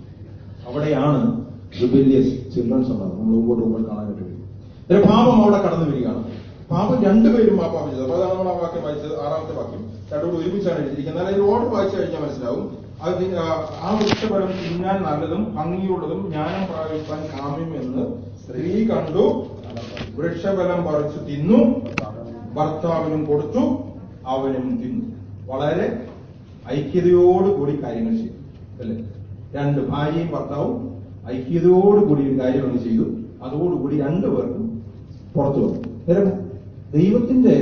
അവിടെയാണ് റിബല്യസ് ചിൽഡ്രൻസ് ഉണ്ടാകുന്നത് നമ്മൾ മുമ്പോട്ട് മുമ്പോട്ട് കാണാനായിട്ട് കഴിയും ഇതിന്റെ പാപം അവിടെ കടന്നു വരികയാണ് പാപം രണ്ടുപേരും ആ പാപം ചെയ്തത് അപ്പൊ അതാണ് നമ്മൾ ആ വാക്യം വായിച്ചത് ആറാമത്തെ വാക്യം രണ്ടുകൂടി ഒരുമിച്ചാണ് എഴുതിയിരിക്കുന്നത് എന്നാൽ അതിന്റെ ഓർഡർ വായിച്ചു കഴിഞ്ഞാൽ മനസ്സിലാവും അത് തി- ആ, ആ വൃക്ഷഫലം തിന്നാൻ നല്ലതും ഭംഗിയുള്ളതും ജ്ഞാനം പ്രാപിക്കാൻ കാമ്യം എന്ന് സ്ത്രീ കണ്ടു വൃക്ഷഫലം പറിച്ചു തിന്നു ഭർത്താവിനും കൊടുത്തു അവനും തിന്നു വളരെ ഐക്യതയോടുകൂടി കാര്യങ്ങൾ ചെയ്തു അല്ലേ രണ്ട് ഭാര്യയും ഭർത്താവും ഐക്യതയോടുകൂടി ഒരു കാര്യം അങ്ങ് ചെയ്തു അതോടുകൂടി രണ്ടുപേർക്കും പുറത്തു വന്നു അന്നേരം ദൈവത്തിന്റെ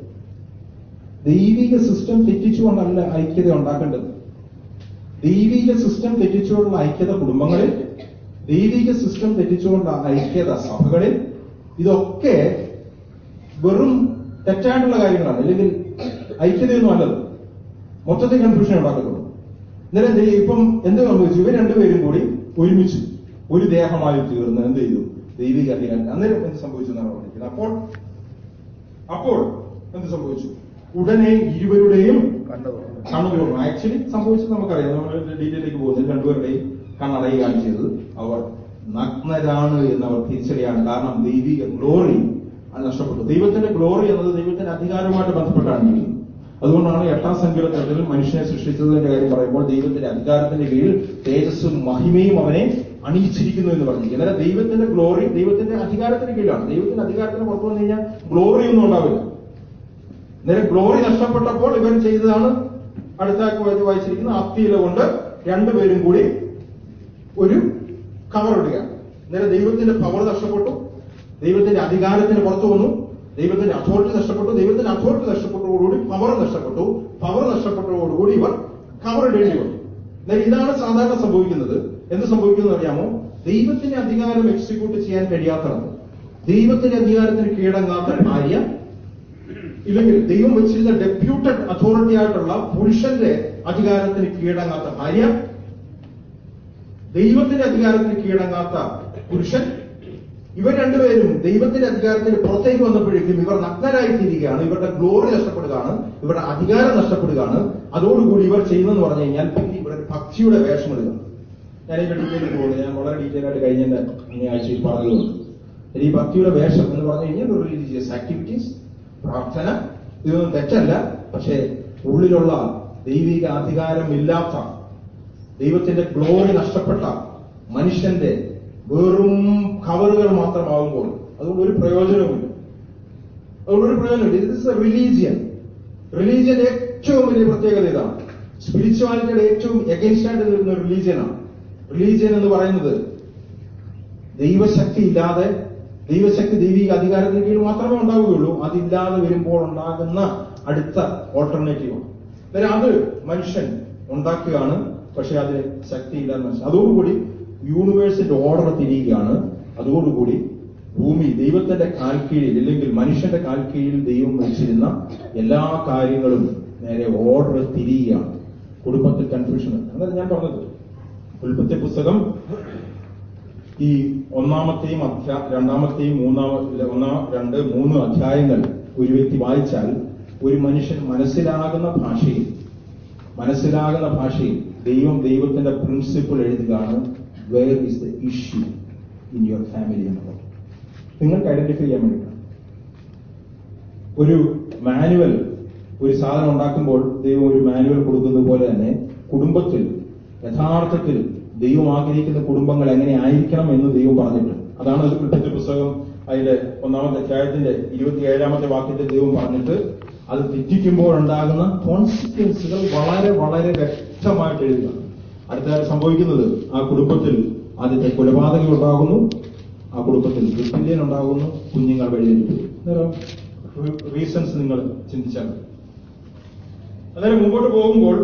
ദൈവിക സിസ്റ്റം തെറ്റിച്ചുകൊണ്ടല്ല ഐക്യത ഉണ്ടാക്കേണ്ടത് ദൈവിക സിസ്റ്റം തെറ്റിച്ചുകൊണ്ടുള്ള ഐക്യത കുടുംബങ്ങളിൽ ദൈവിക സിസ്റ്റം തെറ്റിച്ചുകൊണ്ടുള്ള ഐക്യത സഭകളിൽ ഇതൊക്കെ വെറും തെറ്റായിട്ടുള്ള കാര്യങ്ങളാണ് അല്ലെങ്കിൽ ഐക്യതയൊന്നും അല്ലത് മൊത്തത്തിൽ കൺഫ്യൂഷൻ ഉണ്ടാക്കത്തുള്ളൂ ഇന്നലെ ദേ- ഇപ്പം എന്ത് സംഭവിച്ചു ഇവർ രണ്ടുപേരും കൂടി ഒരുമിച്ച് ഒരു ദേഹമായി തീർന്ന് എന്ത് ചെയ്തു ദൈവിക അധികാരം അന്നേരം എന്ത് സംഭവിച്ചു എന്നാണ് പറഞ്ഞിരിക്കുന്നത് അപ്പോൾ അപ്പോൾ എന്ത് സംഭവിച്ചു ഉടനെ ഇരുവരുടെയും കണ്ണു തുറന്നു ആക്ച്വലി സംഭവിച്ചത് നമുക്കറിയാം നമ്മൾ ഡീറ്റെയിലേക്ക് പോകുന്നത് രണ്ടുപേരുടെയും കണ്ണടയുകയാണ് ചെയ്തത് അവർ നഗ്നരാണ് എന്നവർ തിരിച്ചറിയാണ് കാരണം ദൈവിക ഗ്ലോറി അത് നഷ്ടപ്പെട്ടു ദൈവത്തിന്റെ ഗ്ലോറി എന്നത് ദൈവത്തിന്റെ അധികാരവുമായിട്ട് ബന്ധപ്പെട്ടാണ് ഇരിക്കുന്നത് അതുകൊണ്ടാണ് എട്ടാം സങ്കീർത്തനത്തിൽ മനുഷ്യനെ സൃഷ്ടിച്ചതിന്റെ കാര്യം പറയുമ്പോൾ ദൈവത്തിന്റെ അധികാരത്തിന്റെ കീഴിൽ തേജസ്സും മഹിമയും അവനെ അണിയിച്ചിരിക്കുന്നു എന്ന് പറഞ്ഞിരിക്കും എന്നാൽ ദൈവത്തിന്റെ ഗ്ലോറി ദൈവത്തിന്റെ അധികാരത്തിന് കീഴിലാണ് ദൈവത്തിന്റെ അധികാരത്തിന് പുറത്തു വന്നു കഴിഞ്ഞാൽ ഗ്ലോറി ഒന്നും ഉണ്ടാവില്ല നേരെ ഗ്ലോറി നഷ്ടപ്പെട്ടപ്പോൾ ഇവർ ചെയ്തതാണ് അടുത്ത വായി- വായിച്ചിരിക്കുന്ന അത്തിയില കൊണ്ട് രണ്ടുപേരും കൂടി ഒരു കവർ ഇടുക നേരെ ദൈവത്തിന്റെ പവർ നഷ്ടപ്പെട്ടു ദൈവത്തിന്റെ അധികാരത്തിന് പുറത്തു വന്നു ദൈവത്തിന്റെ അതോറിറ്റി നഷ്ടപ്പെട്ടു ദൈവത്തിന്റെ അതോറിറ്റി നഷ്ടപ്പെട്ടതോടുകൂടി പവർ നഷ്ടപ്പെട്ടു പവർ നഷ്ടപ്പെട്ടതോടുകൂടി ഇവർ കവർ ഇടേണ്ടി വന്നു എന്നാൽ ഇതാണ് സാധാരണ സംഭവിക്കുന്നത് എന്ത് സംഭവിക്കുന്നത് അറിയാമോ ദൈവത്തിന്റെ അധികാരം എക്സിക്യൂട്ട് ചെയ്യാൻ കഴിയാത്തവർ ദൈവത്തിന്റെ അധികാരത്തിന് കീഴടങ്ങാത്ത ഭാര്യ ഇല്ലെങ്കിൽ ദൈവം വെച്ചിരുന്ന ഡെപ്യൂട്ടഡ് അതോറിറ്റി ആയിട്ടുള്ള പുരുഷന്റെ അധികാരത്തിന് കീഴടങ്ങാത്ത ഭാര്യ ദൈവത്തിന്റെ അധികാരത്തിന് കീഴടങ്ങാത്ത പുരുഷൻ ഇവർ രണ്ടുപേരും ദൈവത്തിന്റെ അധികാരത്തിന് പുറത്തേക്ക് വന്നപ്പോഴേക്കും ഇവർ നഗ്നരായി തീരുകയാണ് ഇവരുടെ ഗ്ലോറി നഷ്ടപ്പെടുകയാണ് ഇവരുടെ അധികാരം നഷ്ടപ്പെടുകയാണ് അതോടുകൂടി ഇവർ ചെയ്യുന്നതെന്ന് പറഞ്ഞു കഴിഞ്ഞാൽ പിന്നെ ഇവിടെ ഒരു ഭക്തിയുടെ വേഷം ഇടുക ഞാൻ ഈ ഡീറ്റെയിൽ പോകുന്നത് ഞാൻ വളരെ ഡീറ്റെയിൽ ആയിട്ട് കഴിഞ്ഞ ഈ ആഴ്ചയിൽ പറഞ്ഞതുകൊണ്ട് ഈ ഭക്തിയുടെ വേഷം എന്ന് പറഞ്ഞു കഴിഞ്ഞാൽ റിലീജിയസ് ആക്ടിവിറ്റീസ് പ്രാർത്ഥന ഇതൊന്നും തെറ്റല്ല പക്ഷേ ഉള്ളിലുള്ള ദൈവിക അധികാരമില്ലാത്ത ദൈവത്തിന്റെ ഗ്ലോറി നഷ്ടപ്പെട്ട മനുഷ്യന്റെ വെറും കവറുകൾ മാത്രമാകുമ്പോൾ അതുകൊണ്ട് ഒരു പ്രയോജനവുമില്ല അതുകൊണ്ട് ഒരു പ്രയോജനമില്ല ഇത് ഇസ് എ റിലീജിയൻ റിലീജിയന്റെ ഏറ്റവും വലിയ പ്രത്യേകത ഇതാണ് സ്പിരിച്വാലിറ്റിയുടെ ഏറ്റവും എഗൻസ്റ്റ് ആയിട്ട് നിൽക്കുന്ന റിലീജിയനാണ് റിലീജിയൻ എന്ന് പറയുന്നത് ദൈവശക്തി ഇല്ലാതെ ദൈവശക്തി ദൈവിക അധികാരത്തിന് കീഴിൽ മാത്രമേ ഉണ്ടാവുകയുള്ളൂ അതില്ലാതെ വരുമ്പോൾ ഉണ്ടാകുന്ന അടുത്ത ഓൾട്ടർനേറ്റീവാണ് അന്നേരം അത് മനുഷ്യൻ ഉണ്ടാക്കുകയാണ് പക്ഷെ അതിന് ശക്തിയില്ലാന്ന് മനസ്സിലായി അതോടുകൂടി യൂണിവേഴ്സിന്റെ ഓർഡർ തിരിയുകയാണ് അതോടുകൂടി ഭൂമി ദൈവത്തിന്റെ കാൽക്കീഴിൽ അല്ലെങ്കിൽ മനുഷ്യന്റെ കാൽക്കീഴിൽ ദൈവം വെച്ചിരുന്ന എല്ലാ കാര്യങ്ങളും നേരെ ഓർഡർ തിരിയുകയാണ് കുടുംബത്തിൽ കൺഫ്യൂഷൻ അതാണ് ഞാൻ പറഞ്ഞത് ഉൽപ്പത്തി പുസ്തകം ഈ ഒന്നാമത്തെയും അധ്യാ രണ്ടാമത്തെയും മൂന്നാമ ഒന്നാം രണ്ട് മൂന്ന് അധ്യായങ്ങൾ ഒരു വ്യക്തി വായിച്ചാൽ ഒരു മനുഷ്യൻ മനസ്സിലാകുന്ന ഭാഷയിൽ മനസ്സിലാകുന്ന ഭാഷയിൽ ദൈവം ദൈവത്തിന്റെ പ്രിൻസിപ്പിൾ എഴുതുകയാണ് where is the issue in your family എന്നുള്ളത് നിങ്ങൾക്ക് ഐഡന്റിഫൈ ചെയ്യാൻ വേണ്ടിയിട്ടാണ് ഒരു മാനുവൽ ഒരു സാധനം ഉണ്ടാക്കുമ്പോൾ ദൈവം ഒരു മാനുവൽ കൊടുക്കുന്നത് പോലെ തന്നെ കുടുംബത്തിൽ യഥാർത്ഥത്തിൽ ദൈവം ആഗ്രഹിക്കുന്ന കുടുംബങ്ങൾ എങ്ങനെ ആയിരിക്കണം എന്ന് ദൈവം പറഞ്ഞിട്ടുണ്ട് അതാണ് ഒരു കൃത്യത്തിൽ പുസ്തകം അതിന്റെ ഒന്നാമത്തെ അധ്യായത്തിന്റെ ഇരുപത്തിയേഴാമത്തെ വാക്യത്തിൽ ദൈവം പറഞ്ഞിട്ട് അത് തെറ്റിക്കുമ്പോൾ ഉണ്ടാകുന്ന കോൺസിക്വൻസുകൾ വളരെ വളരെ വ്യക്തമായിട്ട് എഴുതുക അടുത്ത സംഭവിക്കുന്നത് ആ കുടുംബത്തിൽ ആദ്യത്തെ കൊലപാതകം ഉണ്ടാകുന്നു ആ കുടുംബത്തിൽ റിപ്പില്യൻ ഉണ്ടാകുന്നു കുഞ്ഞുങ്ങൾ വഴിതെറ്റു അന്നേരം റീസൺസ് നിങ്ങൾ ചിന്തിച്ചാൽ മതി. അന്നേരം മുമ്പോട്ട് പോകുമ്പോൾ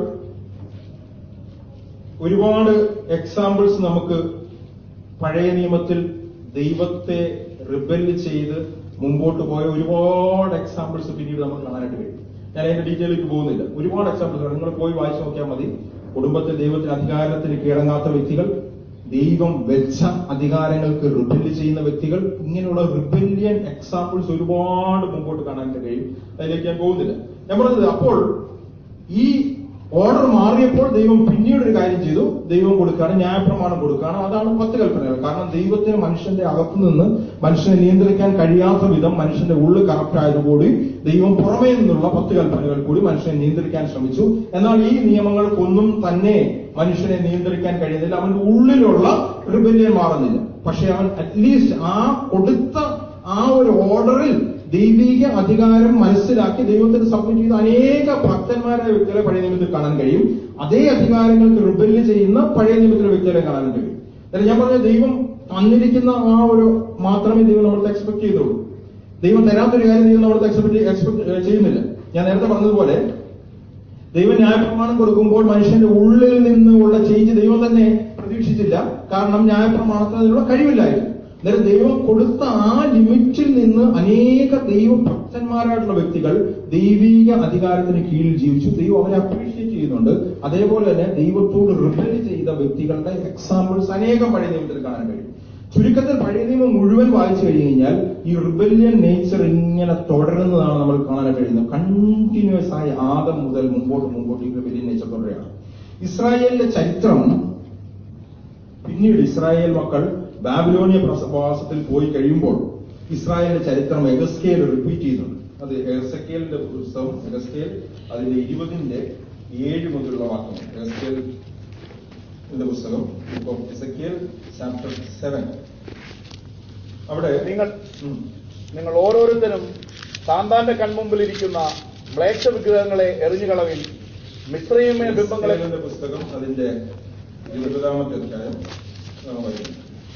ഒരുപാട് എക്സാമ്പിൾസ് നമുക്ക് പഴയ നിയമത്തിൽ ദൈവത്തെ റിബല് ചെയ്ത് മുമ്പോട്ട് പോയ ഒരുപാട് എക്സാമ്പിൾസ് പിന്നീട് നമുക്ക് കാണാനായിട്ട് കഴിയും ഞാൻ അതിന്റെ ഡീറ്റെയിലേക്ക് പോകുന്നില്ല ഒരുപാട് എക്സാമ്പിൾസ് നിങ്ങൾ പോയി വായിച്ചു നോക്കിയാൽ മതി കുടുംബത്തിൽ ദൈവത്തിന് അധികാരത്തിന് കീഴടങ്ങാത്ത വ്യക്തികൾ ദൈവം വെച്ച അധികാരങ്ങൾക്ക് റിബല് ചെയ്യുന്ന വ്യക്തികൾ ഇങ്ങനെയുള്ള റിബല്യൻ എക്സാമ്പിൾസ് ഒരുപാട് മുമ്പോട്ട് കാണാനായിട്ട് കഴിയും അതിലേക്ക് ഞാൻ പോകുന്നില്ല ഞാൻ പറഞ്ഞത് അപ്പോൾ ഈ ഓർഡർ മാറിയപ്പോൾ ദൈവം പിന്നീട് ഒരു കാര്യം ചെയ്തു ദൈവം കൊടുക്കുകയാണ് ന്യായപ്രമാണം കൊടുക്കുകയാണ് അതാണ് പത്ത് കൽപ്പനകൾ കാരണം ദൈവത്തിന് മനുഷ്യന്റെ അകത്തു നിന്ന് മനുഷ്യനെ നിയന്ത്രിക്കാൻ കഴിയാത്ത വിധം മനുഷ്യന്റെ ഉള്ളു കറക്റ്റ് ആയതുകൂടി ദൈവം പുറമേ നിന്നുള്ള പത്ത് കൽപ്പനകൾ കൂടി മനുഷ്യനെ നിയന്ത്രിക്കാൻ ശ്രമിച്ചു എന്നാൽ ഈ നിയമങ്ങൾക്കൊന്നും തന്നെ മനുഷ്യനെ നിയന്ത്രിക്കാൻ കഴിയുന്നില്ല അവന്റെ ഉള്ളിലുള്ള റിബല്യൻ മാറുന്നില്ല പക്ഷെ അവൻ അറ്റ്ലീസ്റ്റ് ആ കൊടുത്ത ആ ഒരു ഓർഡറിൽ ദൈവിക അധികാരം മനസ്സിലാക്കി ദൈവത്തിന് സബ്മിറ്റ് ചെയ്ത അനേക ഭക്തന്മാരായ വ്യക്തികളെ പഴയ നിയമത്തിൽ കാണാൻ കഴിയും അതേ അധികാരങ്ങൾക്ക് റിബല്യ ചെയ്യുന്ന പഴയ നിയമത്തിലെ വ്യക്തികളെ കാണാൻ കഴിയും അതായത് ഞാൻ പറഞ്ഞ ദൈവം തന്നിരിക്കുന്ന ആ ഒരു മാത്രമേ ദൈവം നമ്മളത്തെ എക്സ്പെക്ട് ചെയ്തുള്ളൂ ദൈവം തരാത്തൊരു കാര്യം ദൈവം നമ്മളത്തെ എക്സ്പെക്ട് എക്സ്പെക്ട് ചെയ്യുന്നില്ല ഞാൻ നേരത്തെ പറഞ്ഞതുപോലെ ദൈവം ന്യായപ്രമാണം കൊടുക്കുമ്പോൾ മനുഷ്യന്റെ ഉള്ളിൽ നിന്നുള്ള ചേഞ്ച് ദൈവം തന്നെ പ്രതീക്ഷിച്ചില്ല കാരണം ന്യായപ്രമാണത്തിന് അതിനുള്ള കഴിവില്ലായിരുന്നു അന്നേരം ദൈവം കൊടുത്ത ആ ലിമിറ്റിൽ നിന്ന് അനേക ദൈവ ഭക്തന്മാരായിട്ടുള്ള വ്യക്തികൾ ദൈവിക അധികാരത്തിന് കീഴിൽ ജീവിച്ചു ദൈവം അവരെ അപ്രീഷിയേറ്റ് ചെയ്യുന്നുണ്ട് അതേപോലെ തന്നെ ദൈവത്തോട് റിബൽ ചെയ്ത വ്യക്തികളുടെ എക്സാമ്പിൾസ് അനേകം പഴയ നിയമത്തിൽ കാണാൻ കഴിയും ചുരുക്കത്തിൽ പഴയ നിയമം മുഴുവൻ വായിച്ചു കഴിഞ്ഞു കഴിഞ്ഞാൽ ഈ റിബല്യൻ നേച്ചർ ഇങ്ങനെ തുടരുന്നതാണ് നമ്മൾ കാണാനായിട്ട് കഴിയുന്നത് കണ്ടിന്യൂസ് ആയി ആദം മുതൽ മുമ്പോട്ട് മുമ്പോട്ട് ഈ റിബല്യൻ നേച്ചർ തുടരുകയാണ് ഇസ്രായേലിന്റെ ചരിത്രം പിന്നീട് ഇസ്രായേൽ മക്കൾ ബാബിലോണിയ പ്രവാസത്തിൽ പോയി കഴിയുമ്പോൾ ഇസ്രായേലിന്റെ ചരിത്രം എഗസ്കേൽ റിപ്പീറ്റ് ചെയ്യുന്നുണ്ട് അത് എഗസ്കേലിന്റെ പുസ്തകം എഗസ്കേൽ അതിന്റെ ഇരുപതിന്റെ ഏഴ് മുതലുള്ള വാക്യം എഗസ്കേൽ എന്റെ പുസ്തകം എസക്കിയൽ ചാപ്റ്റർ സെവൻ അവിടെ നിങ്ങൾ ഉം. നിങ്ങൾ ഓരോരുത്തരും താന്താന്റെ കൺമുമ്പിലിരിക്കുന്ന മ്ലേച്ഛ വിഗ്രഹങ്ങളെ എറിഞ്ഞുകളവിൽ മിശ്രയമേ ബിംബങ്ങളെ എസക്കേലിന്റെ പുസ്തകം അതിന്റെ ഇരുപതാമത്തെ അധ്യായം നാം വായിക്കുന്നു.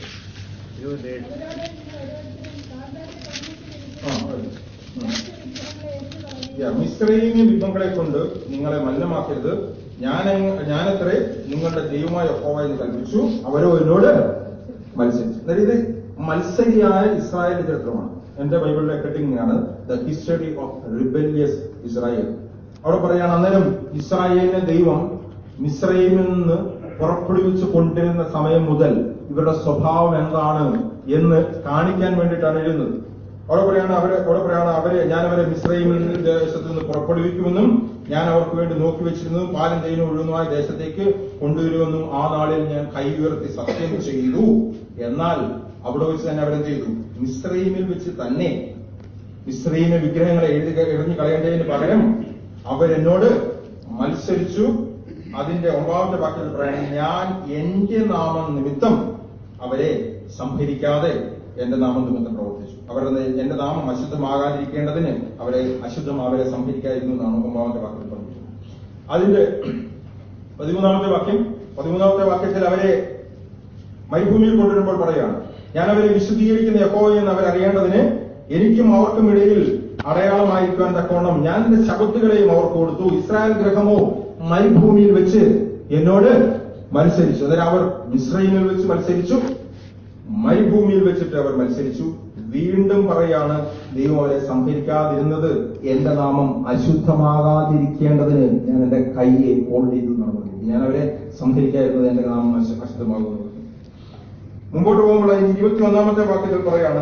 ആ, വായിക്കും. ഉം. യാ, മിസ്രൈമി ബിംബങ്ങളെ കൊണ്ട് നിങ്ങളെ മലിനമാക്കരുത് ഞാൻ ഞാനത്രേ നിങ്ങളുടെ ദൈവമായ യഹോവ എന്ന് കൽപ്പിച്ചു അവരോ എന്നോട് മത്സരിച്ചു അതായത് ഇത് മത്സരിയായ ഇസ്രായേലിന്റെ ചരിത്രമാണ് എന്റെ ബൈബിളിലെ കട്ടിംഗ് ആണ് the history of rebellious Israel അവിടെ പറയാണ് അന്നേരം ഇസ്രായേലിനെ ദൈവം മിസ്രൈമിൽ നിന്ന് പുറപ്പെടുവിച്ച് കൊണ്ടിരുന്ന സമയം മുതൽ ഇവരുടെ സ്വഭാവം എന്താണ് എന്ന് കാണിക്കാൻ വേണ്ടിയിട്ടാണ് എഴുതുന്നത് അവിടെ പറയാണ് അവരെ അവിടെ പറയാണ് അവരെ ഞാൻ അവരെ മിശ്രൈമിൽ നിന്ന് ദേശത്ത് നിന്ന് പുറപ്പെടുവിക്കുമെന്നും ഞാൻ അവർക്ക് വേണ്ടി നോക്കി വെച്ചിരുന്നതും പാലം തേനും ഒഴുകുന്നതുമായ ദേശത്തേക്ക് കൊണ്ടുവരുമെന്നും ആ നാളിൽ ഞാൻ കൈ ഉയർത്തി സത്യം ചെയ്തു എന്നാൽ അവിടെ വെച്ച് തന്നെ അവരെന്ത് ചെയ്തു മിശ്രൈമിൽ വെച്ച് തന്നെ മിശ്രൈമ വിഗ്രഹങ്ങളെ എഴുതി എറിഞ്ഞു കളയേണ്ടതിന് പകരം അവരെന്നോട് മത്സരിച്ചു അതിന്റെ ഒമ്പതാമത്തെ വാക്യത്തിൽ പറയണം ഞാൻ എന്റെ നാമം നിമിത്തം അവരെ സംഭരിക്കാതെ എന്റെ നാമം നിമിത്തം പ്രവർത്തിച്ചു അവരുടെ എന്റെ നാമം അശുദ്ധമാകാതിരിക്കേണ്ടതിന് അവരെ അശുദ്ധം അവരെ സംഭരിക്കായിരുന്നു എന്നാണ് ഒമ്പതാമത്തെ വാക്യത്തിൽ പറഞ്ഞിരിക്കുന്നത് അതിന്റെ പതിമൂന്നാമത്തെ വാക്യം പതിമൂന്നാമത്തെ വാക്യത്തിൽ അവരെ മരുഭൂമിയിൽ കൊണ്ടുവരുമ്പോൾ പറയാണ് ഞാൻ അവരെ വിശുദ്ധീകരിക്കുന്ന യഹോവ എന്ന് അവരറിയേണ്ടതിന് എനിക്കും അവർക്കും ഇടയിൽ അടയാളമായിരിക്കാൻ തക്കവണ്ണം ഞാൻ എന്റെ ശബത്തുകളെയും അവർക്ക് കൊടുത്തു ഇസ്രായേൽ ഗ്രഹമോ മരുഭൂമിയിൽ വെച്ച് എന്നോട് മത്സരിച്ചു അതായത് അവർ മിശ്രൈമിൽ വെച്ച് മത്സരിച്ചു മരുഭൂമിയിൽ വെച്ചിട്ട് അവർ മത്സരിച്ചു വീണ്ടും പറയാണ് ദൈവം അവരെ സംഭരിക്കാതിരുന്നത് എന്റെ നാമം അശുദ്ധമാകാതിരിക്കേണ്ടതിന് ഞാൻ എന്റെ കൈയെ ഹോൾഡ് ചെയ്തു എന്നാണ് പറഞ്ഞിരിക്കുന്നത്. ഞാൻ അവരെ സംഭരിക്കാതിരുന്നത് എന്റെ നാമം അശു- അശുദ്ധമാകുന്നു മുമ്പോട്ട് പോകുമ്പോൾ അതിന് ഇരുപത്തി ഒന്നാമത്തെ വാക്യത്തിൽ പറയാണ്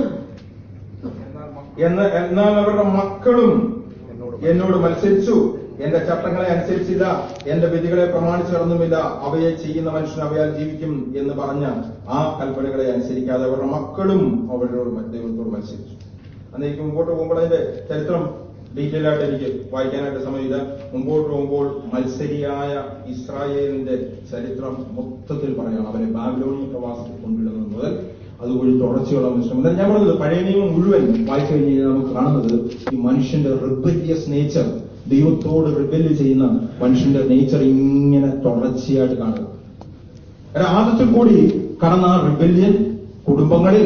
എന്ന് എന്നാൽ അവരുടെ മക്കളും എന്നോട് മത്സരിച്ചു എന്റെ ചട്ടങ്ങളെ അനുസരിച്ചില്ല എന്റെ വിധികളെ പ്രമാണിച്ചു നടന്നുമില്ല അവയെ ചെയ്യുന്ന മനുഷ്യൻ അവയാൽ ജീവിക്കും എന്ന് പറഞ്ഞ ആ കൽപ്പനകളെ അനുസരിക്കാതെ അവരുടെ മക്കളും അവരോട് മ- ദൈവത്തോട് മത്സരിച്ചു അന്നേക്ക് മുമ്പോട്ട് പോകുമ്പോൾ അതിന്റെ ചരിത്രം ഡീറ്റെയിൽ ആയിട്ട് എനിക്ക് വായിക്കാനായിട്ട് സമയമില്ല മുമ്പോട്ട് പോകുമ്പോൾ മത്സരിയായ ഇസ്രായേലിന്റെ ചരിത്രം മൊത്തത്തിൽ പറയണം അവരെ ബാബിലോണിയ പ്രവാസത്തിൽ കൊണ്ടുവിടുന്നത് മുതൽ അതുവഴി തുടർച്ചയുള്ള മനുഷ്യൻ എന്നാൽ ഞാൻ പറഞ്ഞത് പഴയ നിയമം മുഴുവൻ വായിച്ചു കഴിഞ്ഞ് കഴിഞ്ഞാൽ നമുക്ക് കാണുന്നത് ഈ മനുഷ്യന്റെ റിബല്യസ് നേച്ചർ ദൈവത്തോട് റിബല്യ ചെയ്യുന്ന മനുഷ്യന്റെ നേച്ചർ ഇങ്ങനെ തുടർച്ചയായിട്ട് കാണുക ഒരു ആദ്യത്തിൽ കൂടി കടന്ന ആ റിബല്യൻ കുടുംബങ്ങളിൽ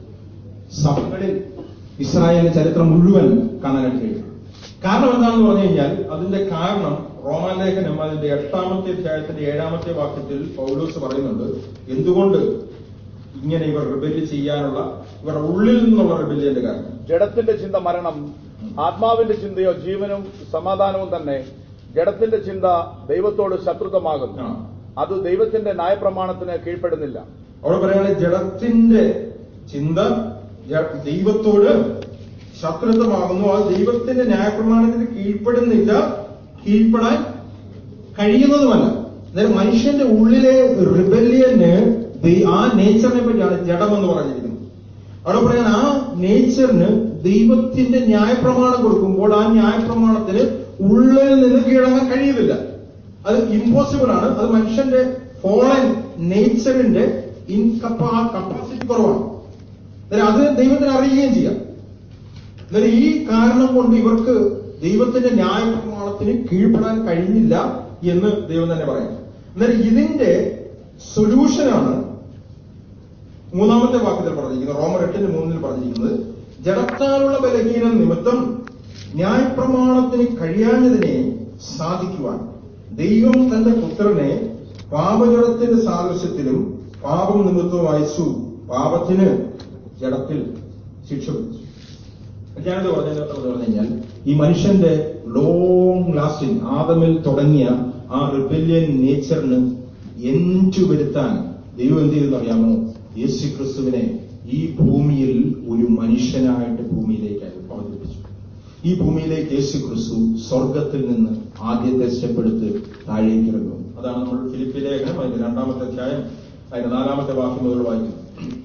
സഭകളിൽ ഇസ്രായേലിന്റെ ചരിത്രം മുഴുവൻ കാണാനായിട്ട് കഴിയും കാരണം എന്താണെന്ന് പറഞ്ഞു കഴിഞ്ഞാൽ അതിന്റെ കാരണം റോമാലേഖനം അതിന്റെ എട്ടാമത്തെ അധ്യായത്തിന്റെ ഏഴാമത്തെ വാക്യത്തിൽ പൗലോസ് പറയുന്നുണ്ട് എന്തുകൊണ്ട് ഇങ്ങനെ ഇവർ റിബല്യ ചെയ്യാനുള്ള ഇവരുടെ ഉള്ളിൽ നിന്നുള്ള റിബല്യന്റെ കാരണം ജഡത്തിന്റെ ചിന്ത മരണം ആത്മാവിന്റെ ചിന്തയോ ജീവനും സമാധാനവും തന്നെ ജഡത്തിന്റെ ചിന്ത ദൈവത്തോട് ശത്രുതമാകുന്നു ആ. അത് ദൈവത്തിന്റെ ന്യായപ്രമാണത്തിന് കീഴ്പ്പെടുന്നില്ല അവിടെ പറയുകയാണെങ്കിൽ ജഡത്തിന്റെ ചിന്ത ജ- ദൈവത്തോട് ശത്രുത്വമാകുന്നു അത് ദൈവത്തിന്റെ ന്യായപ്രമാണത്തിന് കീഴ്പ്പെടുന്നില്ല കീഴ്പ്പെടാൻ കഴിയുന്നതുമല്ല അതായത് മനുഷ്യന്റെ ഉള്ളിലെ റിബല്യന് ദൈ- ആ നേച്ചറിനെ പറ്റിയാണ് ജഡം എന്ന് പറഞ്ഞിരിക്കുന്നത് അവിടെ പറയാൻ ആ നേച്ചറിന് ദൈവത്തിന്റെ ന്യായപ്രമാണം കൊടുക്കുമ്പോൾ ആ ന്യായപ്രമാണത്തിന് ഉള്ളിൽ നിന്ന് കീഴടങ്ങാൻ കഴിയുന്നില്ല അത് ഇമ്പോസിബിൾ ആണ് അത് മനുഷ്യന്റെ ഫോളൻ നേച്ചറിന്റെ ഇൻകപ്പാ കപ്പാസിറ്റി കുറവാണ് അന്നേരം അത് ദൈവത്തിന് അറിയുകയും ചെയ്യാം എന്നാൽ ഈ കാരണം കൊണ്ട് ഇവർക്ക് ദൈവത്തിന്റെ ന്യായപ്രമാണത്തിന് കീഴ്പ്പെടാൻ കഴിഞ്ഞില്ല എന്ന് ദൈവം തന്നെ പറയാം എന്നാൽ ഇതിന്റെ സൊല്യൂഷനാണ് മൂന്നാമത്തെ വാക്യത്തിൽ പറഞ്ഞിരിക്കുന്നത് റോമർ എട്ടിന് മൂന്നിൽ പറഞ്ഞിരിക്കുന്നത് ജഡത്താലുള്ള ബലഹീന നിമിത്തം ന്യായപ്രമാണത്തിന് കഴിയാഞ്ഞതിനെ സാധിക്കുവാൻ ദൈവം തന്റെ പുത്രനെ പാപജടത്തിന്റെ സാദൃശ്യത്തിലും പാപം നിമിത്തവും അയച്ചു പാപത്തിന് ജഡത്തിൽ ശിക്ഷ വിധിച്ചു ഞാനത് പറഞ്ഞത് പറഞ്ഞു കഴിഞ്ഞാൽ ഈ മനുഷ്യന്റെ ലോങ് ലാസ്റ്റിംഗ് ആദമിൽ തുടങ്ങിയ ആ റിബല്യൻ നേച്ചറിന് എൻറ്റു വരുത്താൻ ദൈവം എന്ത് ചെയ്തെന്ന് അറിയാമോ യേശു ക്രിസ്തുവിനെ ഈ ഭൂമിയിൽ ഒരു മനുഷ്യനായിട്ട് ഭൂമിയിലേക്ക് അവതരിപ്പിച്ചു ഈ ഭൂമിയിലേക്ക് യേശു ക്രിസ്തു സ്വർഗത്തിൽ നിന്ന് ആദ്യത്തെ സ്റ്റെപ്പ് എടുത്ത് താഴേക്ക് ഇറങ്ങും അതാണ് നമ്മൾ ഫിലിപ്പി ലേഖനം അതിന്റെ രണ്ടാമത്തെ അധ്യായം അതിന്റെ നാലാമത്തെ വാക്യം മുതൽ വായിക്കുന്നത്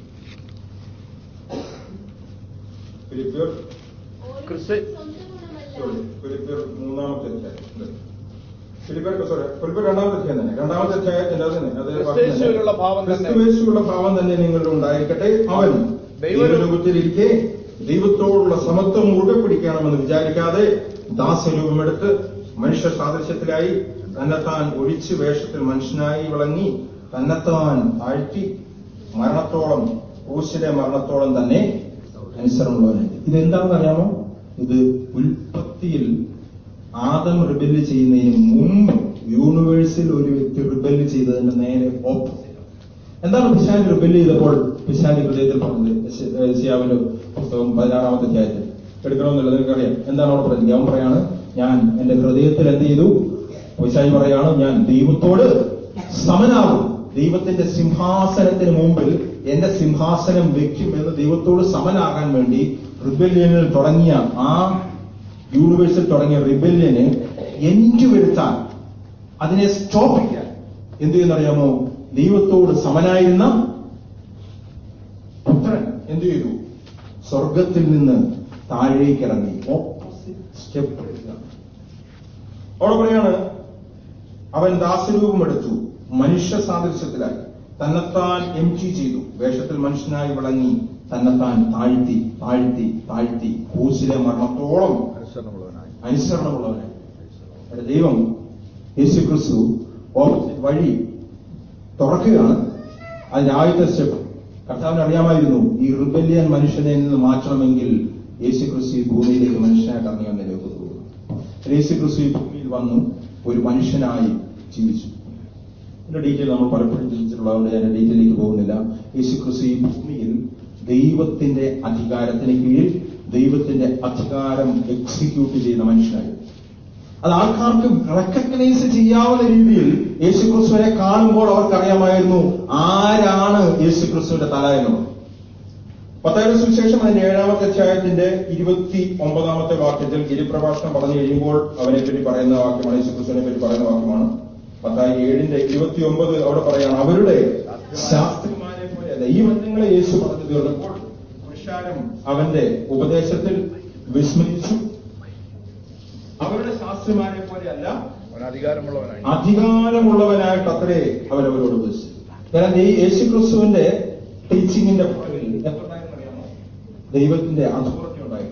ഫിലിപ്പിയർ ക്രിസ്ത്യ- സ്വന്തം ഗുണമല്ല സോറി, ഫിലിപ്പിയർ മൂന്നാമത്തെ അധ്യായം ഉണ്ട്. ഫിലിപ്പിയർ സോറി ഫിലിപ്പിയർ രണ്ടാമത്തെ അധ്യായം തന്നെ രണ്ടാമത്തെ അധ്യായത്തിന്റെ അത് തന്നെ അതേ വാക്യം തന്നെ. ക്രിസ്തുയേശുവിലുള്ള ഭാവം തന്നെ. ക്രിസ്തുയേശുവിലുള്ള ഭാവം തന്നെ നിങ്ങളിൽ ഉണ്ടായിരിക്കട്ടെ അവൻ ദൈവ- ദൈവലോകത്തിലിരിക്കെ ദൈവത്തോടുള്ള സമത്വം മുറുകെ പിടിക്കണമെന്ന് വിചാരിക്കാതെ ദാസരൂപമെടുത്ത് മനുഷ്യ സാദൃശ്യത്തിലായി തന്നെത്താൻ ഒഴിച്ച് വേഷത്തിൽ മനുഷ്യനായി വിളങ്ങി തന്നെത്താൻ താഴ്ത്തി മരണത്തോളം ക്രൂശിലെ മരണത്തോളം തന്നെ അനുസരണമുള്ളവനായി ഇതെന്താണെന്ന് അറിയാമോ ഇത് ഉൽപ്പത്തിയിൽ ആദം റിബല് ചെയ്യുന്നതിന് മുമ്പ് യൂണിവേഴ്സിൽ ഒരു വ്യക്തി റിബല് ചെയ്തതിന്റെ നേരെ ഓപ്പോസിറ്റ് എന്താണ് പിശാൻ റിബല് ചെയ്തപ്പോൾ പിശാന്റെ ഹൃദയത്തിൽ പറഞ്ഞത് യശയാവിന്റെ പുസ്തകം പതിനാറാമത്തെ അധ്യായത്തിൽ എടുക്കണമെന്നുള്ളത് നിങ്ങൾക്കറിയാം എന്താണ് അവിടെ പറഞ്ഞത് അവൻ പറയാണ് ഞാൻ എന്റെ ഹൃദയത്തിൽ എന്ത് ചെയ്തു പിശായി പറയാണ് ഞാൻ ദൈവത്തോട് സമനാകും ദൈവത്തിന്റെ സിംഹാസനത്തിന് മുമ്പിൽ എന്റെ സിംഹാസനം വെക്കും എന്ന് ദൈവത്തോട് സമനാകാൻ വേണ്ടി റിബല്യനിൽ തുടങ്ങിയ ആ യൂണിവേഴ്സിൽ തുടങ്ങിയ റിബല്യന് എൻറ്റുവരുത്താൻ അതിനെ സ്റ്റോപ്പ് ചെയ്യാൻ എന്ത് ചെയ്യുന്നറിയാമോ ദൈവത്തോട് സമനായിരുന്ന പുത്രൻ എന്തു ചെയ്തു സ്വർഗത്തിൽ നിന്ന് താഴേക്ക് ഇറങ്ങി ഓപ്പോസിറ്റ് സ്റ്റെപ്പ് എടുക്കുക അവിടെ പറയാണ് അവൻ ദാസരൂപമെടുത്തു മനുഷ്യ സാദൃശ്യത്തിലായി തന്നെത്താൻ എം ടി ചെയ്തു വേഷത്തിൽ മനുഷ്യനായി വിളങ്ങി തന്നെത്താൻ താഴ്ത്തി താഴ്ത്തി താഴ്ത്തി ക്രൂശിലെ മരണത്തോളം അനുസരണമുള്ളവനായി അനുസരണമുള്ളവനായി എന്റെ ദൈവം യേശു ക്രിസ്തു ഓപ്പോസിറ്റ് വഴി തുറക്കുകയാണ് അതിന്റെ ആദ്യത്തെ സ്റ്റെപ്പ് കർത്താവിന് അറിയാമായിരുന്നു ഈ റിബല്യൻ മനുഷ്യനെ നിന്ന് മാറ്റണമെങ്കിൽ യേശു ക്രിസ്തു ഈ ഭൂമിയിലേക്ക് മനുഷ്യനായിട്ട് ഇറങ്ങി വന്നേ ഒക്കത്തുള്ളൂ യേശു ക്രിസ്തു ഈ ഭൂമിയിൽ വന്നു ഒരു മനുഷ്യനായി ജീവിച്ചു ഇതിന്റെ ഡീറ്റെയിൽ നമ്മൾ പലപ്പോഴും ചിന്തിച്ചിട്ടുള്ളതുകൊണ്ട് ഞാൻ ഡീറ്റെയിലേക്ക് പോകുന്നില്ല യേശു ക്രിസ്തു ഈ ഭൂമിയിൽ ദൈവത്തിന്റെ അധികാരത്തിന് കീഴിൽ ദൈവത്തിന്റെ അധികാരം എക്സിക്യൂട്ട് ചെയ്യുന്ന മനുഷ്യനായി അത് ആൾക്കാർക്ക് റെക്കഗ്നൈസ് ചെയ്യാവുന്ന രീതിയിൽ യേശു ക്രിസ്തുവിനെ കാണുമ്പോൾ അവർക്കറിയാമായിരുന്നു ആരാണ് യേശു ക്രിസ്തുവിന്റെ തല എന്നുള്ളത് പത്തായിരം സുവിശേഷം അതിന്റെ ഏഴാമത്തെ അധ്യായത്തിന്റെ ഇരുപത്തി ഒമ്പതാമത്തെ വാക്യത്തിൽ ഗിരിപ്രഭാഷണം പറഞ്ഞു കഴിയുമ്പോൾ അവനെ പറ്റി പറയുന്ന വാക്യമാണ് യേശു ക്രിസ്തുവിനെ പറ്റി പറയുന്ന വാക്യമാണ് പത്തായി ഏഴിന്റെ ഇരുപത്തി ഒമ്പത് അവിടെ പറയാണ് അവരുടെ ശാസ്ത്രിമാരെ പോലെയല്ല ഈ വചനങ്ങളെ യേശു പറഞ്ഞു തീർന്നപ്പോൾ പുരുഷാരം അവന്റെ ഉപദേശത്തിൽ വിസ്മരിച്ചു അവരുടെ ശാസ്ത്രിമാരെ പോലെയല്ല അവൻ അധികാരമുള്ളവനായി അധികാരമുള്ളവനായിട്ട് അത്രേ അവരവരോട് ഉപദേശിച്ചു കാരണം ഈ യേശു ക്രിസ്തുവിന്റെ ടീച്ചിങ്ങിന്റെ പുറകിൽ എന്തുണ്ടായിരുന്നു അറിയാമോ ദൈവത്തിന്റെ അതോറിറ്റി ഉണ്ടായിരുന്നു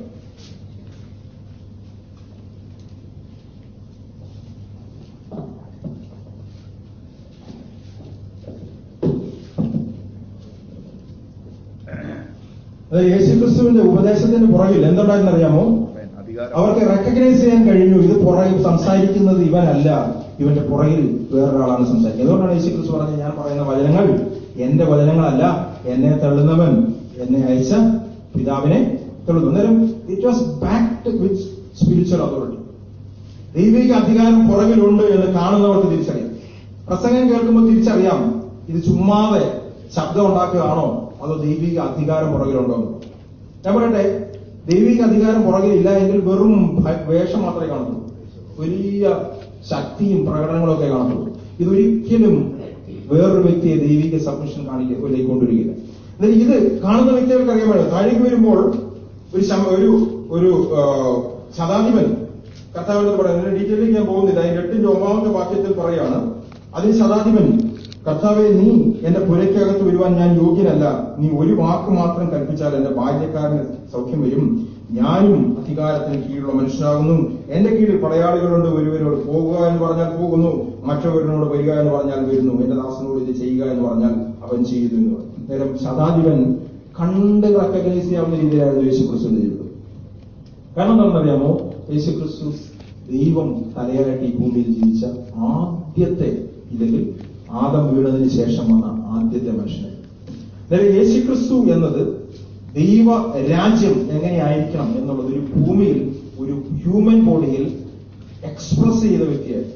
അതായത് യേശു ക്രിസ്തുവിന്റെ ഉപദേശത്തിന്റെ പുറകിൽ എന്തുണ്ടായിരുന്നു അറിയാമോ അവൻ അധികാരം അവർക്ക് റെക്കഗ്നൈസ് ചെയ്യാൻ കഴിഞ്ഞു ഇത് പുറകിൽ സംസാരിക്കുന്നത് ഇവനല്ല ഇവന്റെ പുറകിൽ വേറൊരാളാണ് സംസാരിക്കുന്നത് അതുകൊണ്ടാണ് യേശു ക്രിസ്തു പറഞ്ഞത് ഞാൻ പറയുന്ന വചനങ്ങൾ എന്റെ വചനങ്ങളല്ല എന്നെ തള്ളുന്നവൻ എന്നെ അയച്ച പിതാവിനെ തള്ളുന്നു അന്നേരം it was backed with spiritual authority ദൈവിക അധികാരം പുറകിലുണ്ട് എന്ന് കാണുന്നവർക്ക് തിരിച്ചറിയാം പ്രസംഗം കേൾക്കുമ്പോൾ തിരിച്ചറിയാം ഇത് ചുമ്മാതെ ശബ്ദം ഉണ്ടാക്കുകയാണോ അതോ ദൈവിക അധികാരം പുറകിലുണ്ടോ എന്ന്. ഞാൻ പറയട്ടെ ദൈവിക അധികാരം പുറകിലില്ല എങ്കിൽ വെറും ഭ- വേഷം മാത്രമേ കാണത്തുള്ളൂ വലിയ ശക്തിയും പ്രകടനങ്ങളും ഒക്കെ കാണത്തുള്ളൂ ഇതൊരിക്കലും വേറൊരു വ്യക്തിയെ ദൈവിക സബ്മിഷൻ കാണിക്കലേക്ക് കൊണ്ടുവരികയില്ല എന്നാൽ ഇത് കാണുന്ന വ്യക്തികൾക്ക് അറിയാൻ പറ്റും താഴേക്ക് വരുമ്പോൾ ഒരു ശമ- ഒരു ഒരു ആ, ശതാധിപൻ കർത്താവിനോട് പറയുന്നത് ഡീറ്റെയിലേക്ക് ഞാൻ പോകുന്നില്ല അതിന്റെ എട്ടിന്റെ ഒമ്പതാമത്തെ വാക്യത്തിൽ പറയാണ് അതിന് ശതാധിപൻ കർത്താവെ നീ എന്റെ പുരയ്ക്കകത്ത് വരുവാൻ ഞാൻ യോഗ്യനല്ല നീ ഒരു വാക്ക് മാത്രം കൽപ്പിച്ചാൽ എന്റെ ബാല്യക്കാരന് സൗഖ്യം വരും ഞാനും അധികാരത്തിന് കീഴിലുള്ള മനുഷ്യനാകുന്നു എന്റെ കീഴിൽ പടയാളികളുണ്ട് ഒരുവരോട് പോകുക എന്ന് പറഞ്ഞാൽ പോകുന്നു മറ്റവരിനോട് വരിക എന്ന് പറഞ്ഞാൽ വരുന്നു എന്റെ ദാസനോട് ഇത് ചെയ്യുക എന്ന് പറഞ്ഞാൽ അവൻ ചെയ്യുന്നു എന്ന് പറയും നേരം ശതാധിപൻ കണ്ട് റെക്കഗ്നൈസ് ചെയ്യാവുന്ന രീതിയിലായിരുന്നു യേശു ക്രിസ്തുവിന്റെ ജീവിതം കാരണം എന്താണെന്നറിയാമോ യേശു ക്രിസ്തു ദൈവം തലയായിട്ട് ഈ ഭൂമിയിൽ ജീവിച്ച ആദ്യത്തെ ഇല്ലെങ്കിൽ ആദം വീണതിന് ശേഷം വന്ന ആദ്യത്തെ മനുഷ്യനെ അതായത് യേശു ക്രിസ്തു എന്നത് ദൈവ രാജ്യം എങ്ങനെയായിരിക്കണം എന്നുള്ളത് ഒരു ഭൂമിയിൽ ഒരു ഹ്യൂമൻ ബോഡിയിൽ എക്സ്പ്രസ് ചെയ്ത വ്യക്തിയായിരുന്നു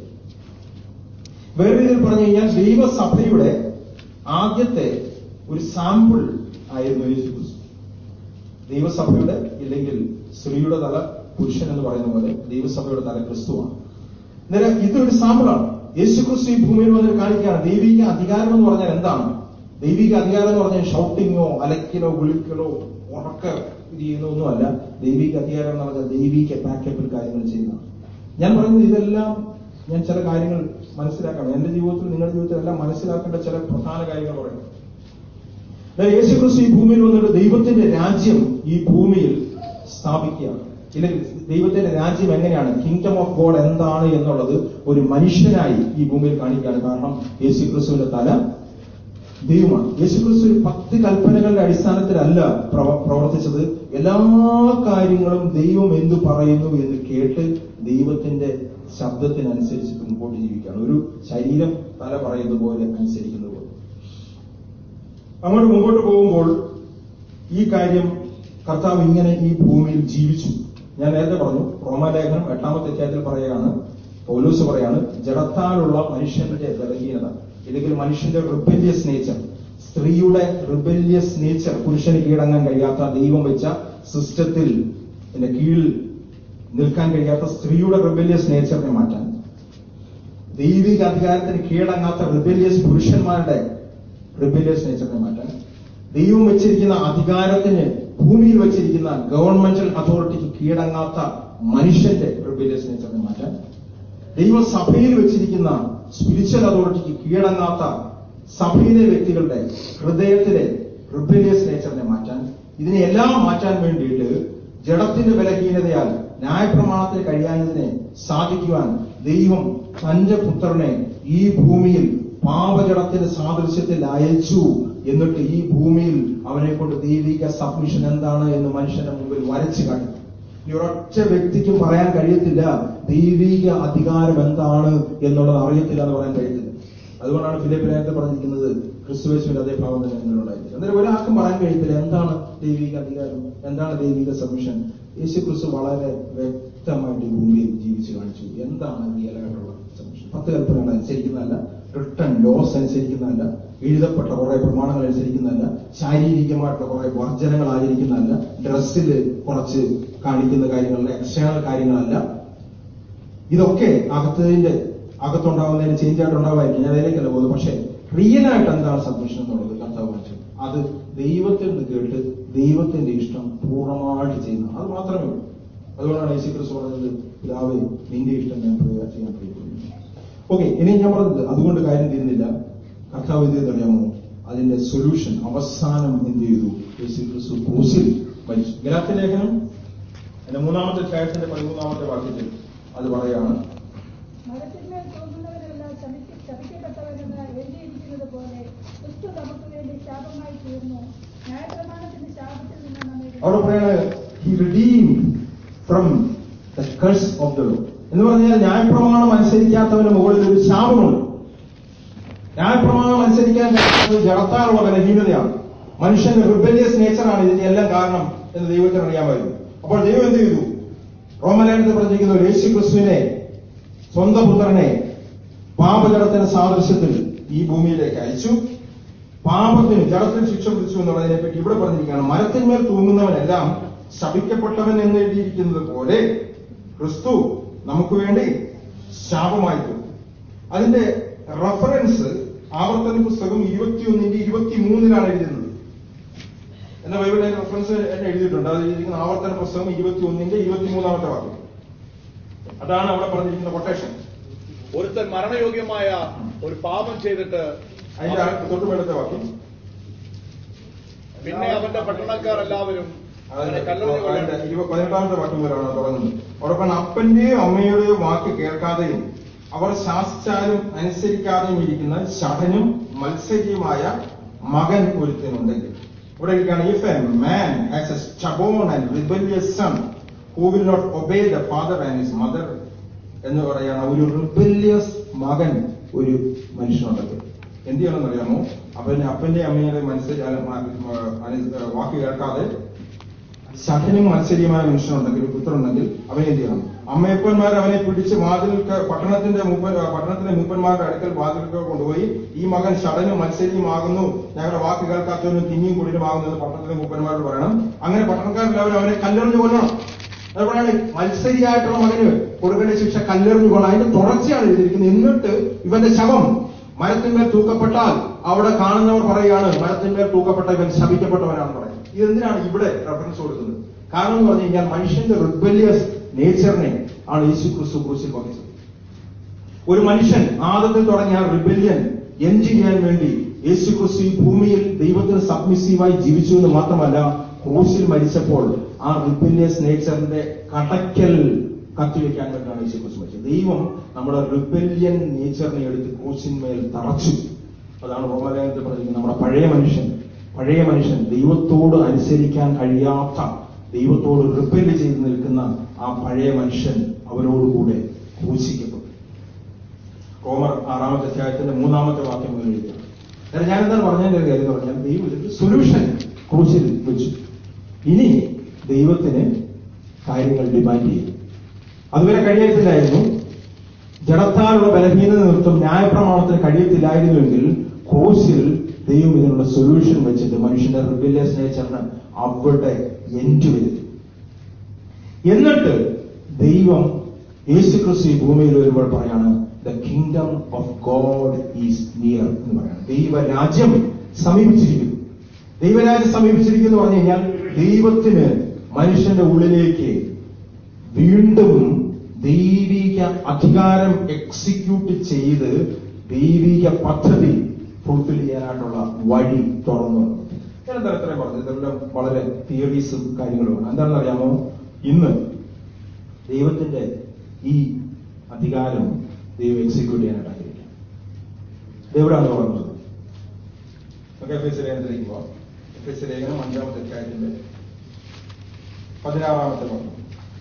വേറെ രീതിയിൽ പറഞ്ഞു കഴിഞ്ഞാൽ ദൈവസഭയുടെ ആദ്യത്തെ ഒരു സാമ്പിൾ ആയിരുന്നു യേശു ക്രിസ്തു ദൈവസഭയുടെ ഇല്ലെങ്കിൽ സ്ത്രീയുടെ തല പുരുഷൻ എന്ന് പറയുന്ന പോലെ ദൈവസഭയുടെ തല ക്രിസ്തുവാണ് അന്നേരം ഇതൊരു സാമ്പിളാണ് യേശു ക്രിസ്തു ഈ ഭൂമിയിൽ വന്നിട്ട് കാണിക്കുകയാണ് ദൈവിക അധികാരം എന്ന് പറഞ്ഞാൽ എന്താണ് ദൈവിക അധികാരം എന്ന് പറഞ്ഞാൽ ഷൗട്ടിങ്ങോ അലക്കലോ വിളിക്കലോ ഉറക്ക ഇത് ചെയ്യുന്നൊന്നുമല്ല ദൈവിക അധികാരം എന്ന് പറഞ്ഞാൽ ദൈവിക പാക്കപ്പിൽ കാര്യങ്ങൾ ചെയ്യുന്നതാണ് ഞാൻ പറയുന്നത് ഇതെല്ലാം ഞാൻ ചില കാര്യങ്ങൾ മനസ്സിലാക്കണം എന്റെ ജീവിതത്തിൽ നിങ്ങളുടെ ജീവിതത്തിൽ എല്ലാം മനസ്സിലാക്കേണ്ട ചില പ്രധാന കാര്യങ്ങൾ പറയുന്നു അതായത് യേശു ക്രിസ്തു ഈ ഭൂമിയിൽ വന്നിട്ട് ദൈവത്തിന്റെ രാജ്യം ഈ ഭൂമിയിൽ സ്ഥാപിക്കുകയാണ് ഇല്ലെങ്കിൽ ദൈവത്തിന്റെ രാജ്യം എങ്ങനെയാണ് കിങ്ഡം ഓഫ് ഗോഡ് എന്താണ് എന്നുള്ളത് ഒരു മനുഷ്യനായി ഈ ഭൂമിയിൽ കാണിക്കുകയാണ് കാരണം യേശു ക്രിസ്തുവിന്റെ തല ദൈവമാണ് യേശു ക്രിസ്തു ഒരു പത്ത് കൽപ്പനകളുടെ അടിസ്ഥാനത്തിലല്ല പ്രവ- പ്രവർത്തിച്ചത് എല്ലാ കാര്യങ്ങളും ദൈവം എന്തു പറയുന്നു എന്ന് കേട്ട് ദൈവത്തിന്റെ ശബ്ദത്തിനനുസരിച്ച് മുമ്പോട്ട് ജീവിക്കുകയാണ് ഒരു ശരീരം തല പറയുന്നത് പോലെ അനുസരിക്കുന്നത് പോലെ അങ്ങോട്ട് മുമ്പോട്ട് പോകുമ്പോൾ ഈ കാര്യം കർത്താവ് ഇങ്ങനെ ഈ ഭൂമിയിൽ ജീവിച്ചു ഞാൻ നേരത്തെ പറഞ്ഞു റോമാലേഖനം എട്ടാമത്തെ അധ്യായത്തിൽ പറയുകയാണ് പൗലൂസ് പറയാണ് ജഡത്താലുള്ള മനുഷ്യന്റെ ബലഹീനത ഇല്ലെങ്കിൽ മനുഷ്യന്റെ റിബല്യസ് നേച്ചർ സ്ത്രീയുടെ റിബല്യസ് നേച്ചർ പുരുഷന് കീഴടങ്ങാൻ കഴിയാത്ത ദൈവം വെച്ച സിസ്റ്റത്തിൽ എന്റെ കീഴിൽ നിൽക്കാൻ കഴിയാത്ത സ്ത്രീയുടെ റിബല്യസ് നേച്ചറിനെ മാറ്റാൻ ദൈവിക അധികാരത്തിന് കീഴടങ്ങാത്ത റിബല്യസ് പുരുഷന്മാരുടെ റിബല്യസ് നേച്ചറിനെ മാറ്റാൻ ദൈവം വെച്ചിരിക്കുന്ന അധികാരത്തിന് ഭൂമിയിൽ വെച്ചിരിക്കുന്ന ഗവൺമെന്റൽ അതോറിറ്റിക്ക് കീഴടങ്ങാത്ത മനുഷ്യന്റെ റിബല്യസ് നേച്ചറിനെ മാറ്റാൻ ദൈവസഭയിൽ വെച്ചിരിക്കുന്ന സ്പിരിച്വൽ അതോറിറ്റിക്ക് കീഴടങ്ങാത്ത സഭയിലെ വ്യക്തികളുടെ ഹൃദയത്തിലെ റിബല്യസ് നേച്ചറിനെ മാറ്റാൻ ഇതിനെ എല്ലാം മാറ്റാൻ വേണ്ടിയിട്ട് ജഡത്തിന്റെ ബലഹീനതയാൽ ന്യായപ്രമാണത്തിൽ കഴിയാഞ്ഞതിനെ സാധിക്കുവാൻ ദൈവം തന്റെ പുത്രനെ ഈ ഭൂമിയിൽ പാപജടത്തിന്റെ സാദൃശ്യത്തിൽ അയച്ചു എന്നിട്ട് ഈ ഭൂമിയിൽ അവനെ കൊണ്ട് ദൈവിക സബ്മിഷൻ എന്താണ് എന്ന് മനുഷ്യന്റെ മുമ്പിൽ വരച്ചു കാണിച്ചു ഇനി ഒരൊറ്റ വ്യക്തിക്ക് പറയാൻ കഴിയത്തില്ല ദൈവിക അധികാരം എന്താണ് എന്നുള്ളത് അറിയത്തില്ല എന്ന് പറയാൻ കഴിയത്തില്ല അതുകൊണ്ടാണ് ഫിലിപ്പ് നേരത്തെ പറഞ്ഞിരിക്കുന്നത് ക്രിസ്തുവേശുവിന്റെ അതേ ഭാവം തന്നെ നിങ്ങളുണ്ടായിരിക്കും അന്നേരം ഒരാൾക്കും പറയാൻ കഴിയത്തില്ല എന്താണ് ദൈവിക അധികാരം എന്താണ് ദൈവിക സബ്മിഷൻ യേശു ക്രിസ്തു വളരെ വ്യക്തമായിട്ട് ഈ ഭൂമിയിൽ ജീവിച്ചു കാണിച്ചു എന്താണ് റിയൽ ആയിട്ടുള്ള സബ്മിഷൻ പത്ത് കൽപ്പനകൾ അനുസരിക്കുന്നതല്ല റിട്ടൺ ലോസ് അനുസരിക്കുന്നതല്ല എഴുതപ്പെട്ട കുറെ പ്രമാണങ്ങൾ അനുസരിക്കുന്നതല്ല ശാരീരികമായിട്ടുള്ള കുറെ വർജനങ്ങൾ ആചരിക്കുന്നതല്ല ഡ്രസ്സിൽ കുറച്ച് കാണിക്കുന്ന കാര്യങ്ങളല്ല എക്സ്റ്റേണൽ കാര്യങ്ങളല്ല ഇതൊക്കെ അകത്തതിന്റെ അകത്തുണ്ടാവുന്നതിന് ചേഞ്ച് ആയിട്ട് ഉണ്ടാവായിരിക്കും ഞാൻ അതിലേക്കല്ല പോകുന്നത് പക്ഷേ റിയൽ ആയിട്ട് എന്താണ് സബ്മിഷൻ എന്നുള്ളത് കർത്താവ് കാണിച്ചു അത് ദൈവത്തിൽ നിന്ന് കേട്ട് ദൈവത്തിന്റെ ഇഷ്ടം പൂർണ്ണമായിട്ട് ചെയ്യുന്ന അത് മാത്രമേ ഉള്ളൂ അതുകൊണ്ടാണ് യേശു ക്രിസ്തു പറഞ്ഞത് പിതാവേ നിന്റെ ഇഷ്ടം ഞാൻ പ്രയ- ചെയ്യാൻ പ്രിയപ്പെടുന്നു ഓക്കെ ഇനി ഞാൻ പറഞ്ഞത് അതുകൊണ്ട് കാര്യം തീരുന്നില്ല കർത്താവ് എന്ത് ചെയ്തറിയാമോ അതിന്റെ സൊല്യൂഷൻ അവസാനം എന്ത് ചെയ്തു യേശു ക്രിസ്തു ക്രൂസിൽ മരിച്ചു ഗലാത്തി ലേഖനം അതിന്റെ മൂന്നാമത്തെ അധ്യായത്തിന്റെ പതിമൂന്നാമത്തെ വാക്യത്തിൽ അത് പറയാണ് മരത്തിന്മേൽ തോന്നുന്നവരെല്ലാം ശമിക്ക- ശപിക്കപ്പെട്ടവരെന്ന് എഴുതിയിരിക്കുന്നത് പോലെ ക്രിസ്തു നമുക്ക് വേണ്ടി ശാപമായി തീർന്നു ന്യായപ്രമാണത്തിന്റെ ശാപത്തിൽ നിന്ന് നമ്മെ അവിടെ പറയാണ് he redeem from the curse of the law എന്ന് പറഞ്ഞാൽ ന്യായപ്രമാണം അനുസരിക്കാത്തവന് മുകളിൽ ഒരു ശാപമുണ്ട് ന്യായപ്രമാണം അനുസരിക്കാൻ കഴിയാത്തത് ജഡത്താനുള്ള ബലഹീനതയാണ് മനുഷ്യന്റെ റിബലിയസ് നേച്ചറാണ് ഇതിന്റെ എല്ലാം കാരണം എന്ന് ദൈവത്തിന് അറിയാമായിരുന്നു അപ്പോൾ ദൈവം എന്ത് ചെയ്തു റോമലേഖനത്തിൽ പറഞ്ഞിരിക്കുന്ന ഒരു യേശു ക്രിസ്തുവിനെ സ്വന്തം പുത്രനെ പാപജടത്തിന്റെ സാദൃശ്യത്തിൽ ഈ ഭൂമിയിലേക്ക് അയച്ചു പാപത്തിന് ജഡത്തിന് ശിക്ഷ വിധിച്ചു എന്നുള്ളതിനെ പറ്റി ഇവിടെ പറഞ്ഞിരിക്കുകയാണ് മരത്തിന്മേൽ തൂങ്ങുന്നവനെല്ലാം ശപിക്കപ്പെട്ടവൻ എന്ന് എഴുതിയിരിക്കുന്നത് പോലെ ക്രിസ്തു നമുക്ക് വേണ്ടി ശാപമായി തീർന്നു അതിന്റെ റഫറൻസ് ആവർത്തന പുസ്തകം ഇരുപത്തിയൊന്നിന്റെ ഇരുപത്തിമൂന്നിലാണ് എഴുതുന്നത് എന്ന ബൈബിളിലെ റഫറൻസ് എന്നെ എഴുതിയിട്ടുണ്ട് അത് എഴുതിയിരിക്കുന്ന ആവർത്തന പുസ്തകം ഇരുപത്തിയൊന്നിന്റെ ഇരുപത്തിമൂന്നാമത്തെ വാക്യം അതാണ് അവിടെ പറഞ്ഞിരിക്കുന്ന കൊട്ടേഷൻ ഒരുത്തൻ മരണയോഗ്യമായ ഒരു പാപം ചെയ്തിട്ട് അതിന്റെ തൊട്ട് മേളത്തെ വാക്യം പിന്നെ അവന്റെ പട്ടണക്കാർ എല്ലാവരും അവനെ അതിന്റെ കല്ലെറിഞ്ഞു അതിന്റെ കൊല്ലാൻ ഇരുപ- പതിനെട്ടാമത്തെ വാക്യം മുതലാണ് തുടങ്ങുന്നത് ഉറപ്പാണ് അപ്പന്റെയോ അമ്മയുടെയോ വാക്ക് കേൾക്കാതെയും അവർ ശാസിച്ചാലും അനുസരിക്കാതെയും ഇരിക്കുന്ന ശഠനും മത്സരിയുമായ മകൻ ഒരുത്തനുണ്ടെങ്കിൽ ഇവിടെ ഇരിക്കുകയാണ് if a man has a stubborn and rebellious son who will not obey the father and his mother എന്ന് പറയുന്ന ഒരു റിബല്യസ് മകൻ ഒരു മനുഷ്യനുണ്ടെങ്കിൽ എന്ത് ചെയ്യണമെന്ന് അറിയാമോ അവന്റെ അപ്പന്റെ അമ്മയുടെ മനസ്സിൽ വാക്ക് കേൾക്കാതെ ശഠനും മത്സരിയുമായ മനുഷ്യനുണ്ടെങ്കിൽ ഒരു പുത്രനുണ്ടെങ്കിൽ അവനെ എന്ത് ചെയ്യണം അമ്മയപ്പന്മാർ അവനെ പിടിച്ച് വാതിൽക്ക് പട്ടണത്തിന്റെ മൂപ്പൻ പട്ടണത്തിന്റെ മൂപ്പന്മാരുടെ അടുക്കൽ വാതിൽക്ക് കൊണ്ടുപോയി ഈ മകൻ ശടനും മത്സരിയുമാകുന്നു ഞങ്ങളുടെ വാക്ക് കേൾക്കാത്തവനും തിന്നിയും കുടിനുമാകുന്നു എന്ന് പട്ടണത്തിലെ മൂപ്പന്മാരോട് പറയണം അങ്ങനെ പട്ടണക്കാരെല്ലാവരും അവനെ കല്ലെറിഞ്ഞു കൊല്ലണം അതുകൊണ്ടാണ് മത്സരിയായിട്ടുള്ള മകന് കൊടുക്കേണ്ട ശിക്ഷ കല്ലെറിഞ്ഞു കൊള്ളാം അതിന്റെ തുടർച്ചയാണ് എഴുതിയിരിക്കുന്നത് എന്നിട്ട് ഇവന്റെ ശവം മരത്തിന്മേൽ തൂക്കപ്പെട്ടാൽ അവിടെ കാണുന്നവർ പറയുകയാണ് മരത്തിന്മേൽ തൂക്കപ്പെട്ട ഇവൻ ശപിക്കപ്പെട്ടവനാണെന്ന് പറയും ഇതെന്തിനാണ് ഇവിടെ റെഫറൻസ് കൊടുക്കുന്നത് കാരണം എന്ന് പറഞ്ഞു കഴിഞ്ഞാൽ മനുഷ്യന്റെ റിബല്യസ് നേച്ചറിനെ ആണ് യേശു ക്രിസ്തു ക്രൂശിൽ വഹിച്ചത് ഒരു മനുഷ്യൻ ആദത്തിൽ തുടങ്ങിയ റിബല്യൻ എൻഡ് ചെയ്യാൻ വേണ്ടി യേശു ക്രിസ്തു ഈ ഭൂമിയിൽ ദൈവത്തിന് സബ്മിസീവായി ജീവിച്ചു എന്ന് മാത്രമല്ല ക്രൂശിൽ മരിച്ചപ്പോൾ ആ റിബല്യസ് നേച്ചറിന്റെ കടക്കൽ കത്തിവെക്കാൻ വേണ്ടിയാണ് യേശു ക്രിസ്തു മരിച്ചത് ദൈവം നമ്മുടെ റിബല്യൻ നേച്ചറിനെ എടുത്ത് ക്രൂശിന്മേൽ തറച്ചു അതാണ് റോമലേഖനത്തിൽ പറഞ്ഞിരിക്കുന്നത് നമ്മുടെ പഴയ മനുഷ്യൻ പഴയ മനുഷ്യൻ ദൈവത്തോട് അനുസരിക്കാൻ കഴിയാത്ത ദൈവത്തോട് റിപ്പല് ചെയ്ത് നിൽക്കുന്ന ആ പഴയ മനുഷ്യൻ അവരോടുകൂടെ ക്രൂശിക്കപ്പെട്ടു റോമർ ആറാമത്തെ അധ്യായത്തിന്റെ മൂന്നാമത്തെ വാക്യം മുതൽ എഴുതുകയാണ് അന്നേരം ഞാൻ എന്താണ് പറഞ്ഞതിന്റെ കാര്യം എന്ന് പറഞ്ഞാൽ ദൈവം ഇതിന്റെ സൊല്യൂഷൻ ക്രൂശിൽ വെച്ചു ഇനി ദൈവത്തിന് കാര്യങ്ങൾ ഡിമാൻഡ് ചെയ്യും അതുവരെ കഴിയത്തില്ലായിരുന്നു ജഡത്താലുള്ള ബലഹീനത നിമിത്തം ന്യായപ്രമാണത്തിന് കഴിയത്തില്ലായിരുന്നുവെങ്കിൽ ക്രൂശിൽ ദൈവം ഇതിനുള്ള സൊല്യൂഷൻ വെച്ചിട്ട് മനുഷ്യന്റെ റിബിലിയസ് നേച്ചറിന് അവിടെ എൻഡ് വരുത്തി എന്നിട്ട് ദൈവം യേശു ക്രിസ്തു ഈ ഭൂമിയിൽ വരുമ്പോൾ പറയാണ് the kingdom of God is near എന്ന് പറയാണ് ദൈവരാജ്യം സമീപിച്ചിരിക്കുന്നു ദൈവരാജ്യം സമീപിച്ചിരിക്കുന്നു എന്ന് പറഞ്ഞു കഴിഞ്ഞാൽ ദൈവത്തിന് മനുഷ്യന്റെ ഉള്ളിലേക്ക് വീണ്ടും ദൈവിക അധികാരം എക്സിക്യൂട്ട് ചെയ്ത് ദൈവിക പദ്ധതി ഫുൾഫിൽ ചെയ്യാനായിട്ടുള്ള വഴി തുറന്നു ഞാൻ എന്താ ഇത്രയും പറഞ്ഞു ഇതെല്ലാം വളരെ തിയറീസും കാര്യങ്ങളുമാണ് എന്താണെന്ന് അറിയാമോ ഇന്ന് ദൈവത്തിന്റെ ഈ അധികാരം ദൈവം എക്സിക്യൂട്ട് ചെയ്യാനായിട്ട് ആഗ്രഹിക്കാം എവിടെയാണ് തുടങ്ങുന്നത് നമുക്ക് എഫ് എസ് ലേഖനത്തിലേക്ക് പോവാം എഫ് എസ് ലേഖനം അഞ്ചാമത്തെ അധ്യായത്തിന്റെ പതിനാറാമത്തെ വാക്യം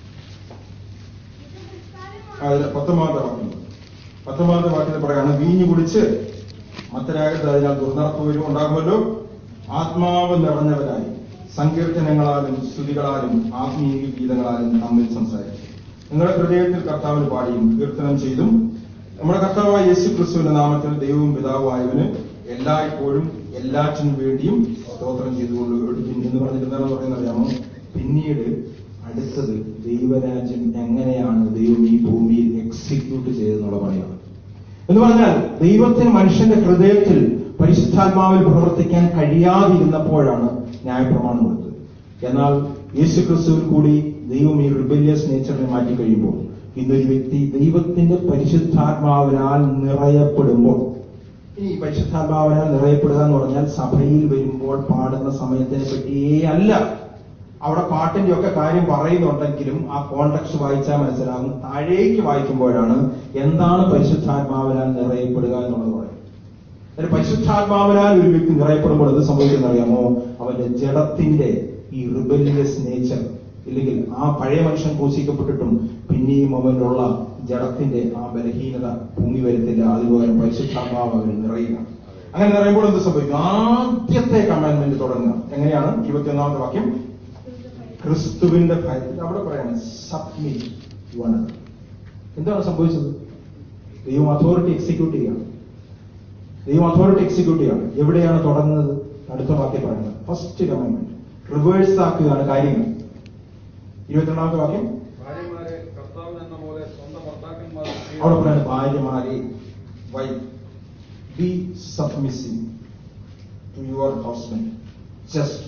ഇത് നിസ്സാരമാണ്. അതിൽ പത്തൊമ്പതാമത്തെ വാക്യം പത്തൊമ്പതാമത്തെ വാക്യത്തിൽ പറയാണ് വീഞ്ഞു കുടിച്ച് മറ്റരാകത്ത് അതിനാൽ ദുർനടപ്പ് വരും ഉണ്ടാകുമല്ലോ ആത്മാവ് നിറഞ്ഞവരായി സങ്കീർത്തനങ്ങളാലും സ്തുതികളാലും ആത്മീയ ഗീതങ്ങളാലും തമ്മിൽ സംസാരിക്കും നിങ്ങളുടെ ഹൃദയത്തിൽ കർത്താവിന് പാടിയും കീർത്തനം ചെയ്തും നമ്മുടെ കർത്താവായ യേശു ക്രിസ്തുവിന്റെ നാമത്തിൽ ദൈവവും പിതാവുമായവന് എല്ലായ്പ്പോഴും എല്ലാറ്റിനും വേണ്ടിയും സ്തോത്രം ചെയ്തുകൊള്ളുകയും എന്ന് പറഞ്ഞിരുന്നാലും പറയുന്നത് അറിയാമോ പിന്നീട് അടുത്തത് ദൈവരാജ്യം എങ്ങനെയാണ് ദൈവം ഈ ഭൂമിയിൽ എക്സിക്യൂട്ട് ചെയ്തെന്നുള്ള പറയാണ് എന്ന് പറഞ്ഞാൽ ദൈവത്തിന് മനുഷ്യന്റെ ഹൃദയത്തിൽ പരിശുദ്ധാത്മാവിൽ പ്രവർത്തിക്കാൻ കഴിയാതിരുന്നപ്പോഴാണ് ന്യായപ്രമാണം കൊടുത്തത് എന്നാൽ യേശു ക്രിസ്തുവിൽ കൂടി ദൈവം ഈ റിബല്യസ് നേച്ചറിനെ മാറ്റി കഴിയുമ്പോൾ ഇന്നൊരു വ്യക്തി ദൈവത്തിന്റെ പരിശുദ്ധാത്മാവിനാൽ നിറയപ്പെടുമ്പോൾ ഇനി പരിശുദ്ധാത്മാവിനാൽ നിറയപ്പെടുക എന്ന് പറഞ്ഞാൽ സഭയിൽ വരുമ്പോൾ പാടുന്ന സമയത്തിനെ പറ്റിയേ അല്ല അവിടെ പാട്ടിന്റെ ഒക്കെ കാര്യം പറയുന്നുണ്ടെങ്കിലും ആ കോണ്ടക്സ്റ്റ് വായിച്ചാൽ മനസ്സിലാകും താഴേക്ക് വായിക്കുമ്പോഴാണ് എന്താണ് പരിശുദ്ധാത്മാവിനാൽ നിറയപ്പെടുക എന്നുള്ളത് പറയുന്നത് അതായത് പരിശുദ്ധാത്മാവിനാൽ ഒരു വ്യക്തി നിറയപ്പെടുമ്പോൾ എന്ത് സംഭവിക്കുന്ന അറിയാമോ അവന്റെ ജഡത്തിന്റെ ഈ റിബല്യസ് നേച്ചർ ഇല്ലെങ്കിൽ ആ പഴയ മനുഷ്യൻ ക്രൂശിക്കപ്പെട്ടിട്ടും പിന്നെയും അവനിലുള്ള ജഡത്തിന്റെ ആ ബലഹീനത ഭൂമി വരുത്തില്ല അതുപോലെ പരിശുദ്ധാത്മാവ് അവന് നിറയുക അങ്ങനെ നിറയുമ്പോൾ എന്ത് സംഭവിക്കും ആദ്യത്തെ കമാൻഡ്മെന്റ് തുടങ്ങുക എങ്ങനെയാണ് ഇരുപത്തിയൊന്നാമത്തെ വാക്യം ക്രിസ്തുവിന്റെ ഭയത്തിൽ അവിടെ പറയാണ് സബ്മിറ്റ് വൺ എന്താണ് സംഭവിച്ചത് ദൈവം അതോറിറ്റി എക്സിക്യൂട്ട് ചെയ്യണം ദൈവം അതോറിറ്റി എക്സിക്യൂട്ട് ചെയ്യണം എവിടെയാണ് തുടങ്ങുന്നത് അടുത്ത വാക്യം പറയുന്നത് ഫസ്റ്റ് കമാൻഡ്മെന്റ് റിവേഴ്സ് ആക്കുകയാണ് കാര്യങ്ങൾ ഇരുപത്തിരണ്ടാമത്തെ വാക്യം ഭാര്യമാരെ കർത്താവിനെന്ന പോലെ സ്വന്തം ഭർത്താക്കന്മാർ അവിടെ പറയുന്നത് ഭാര്യമാരെ why be submitting to your husband just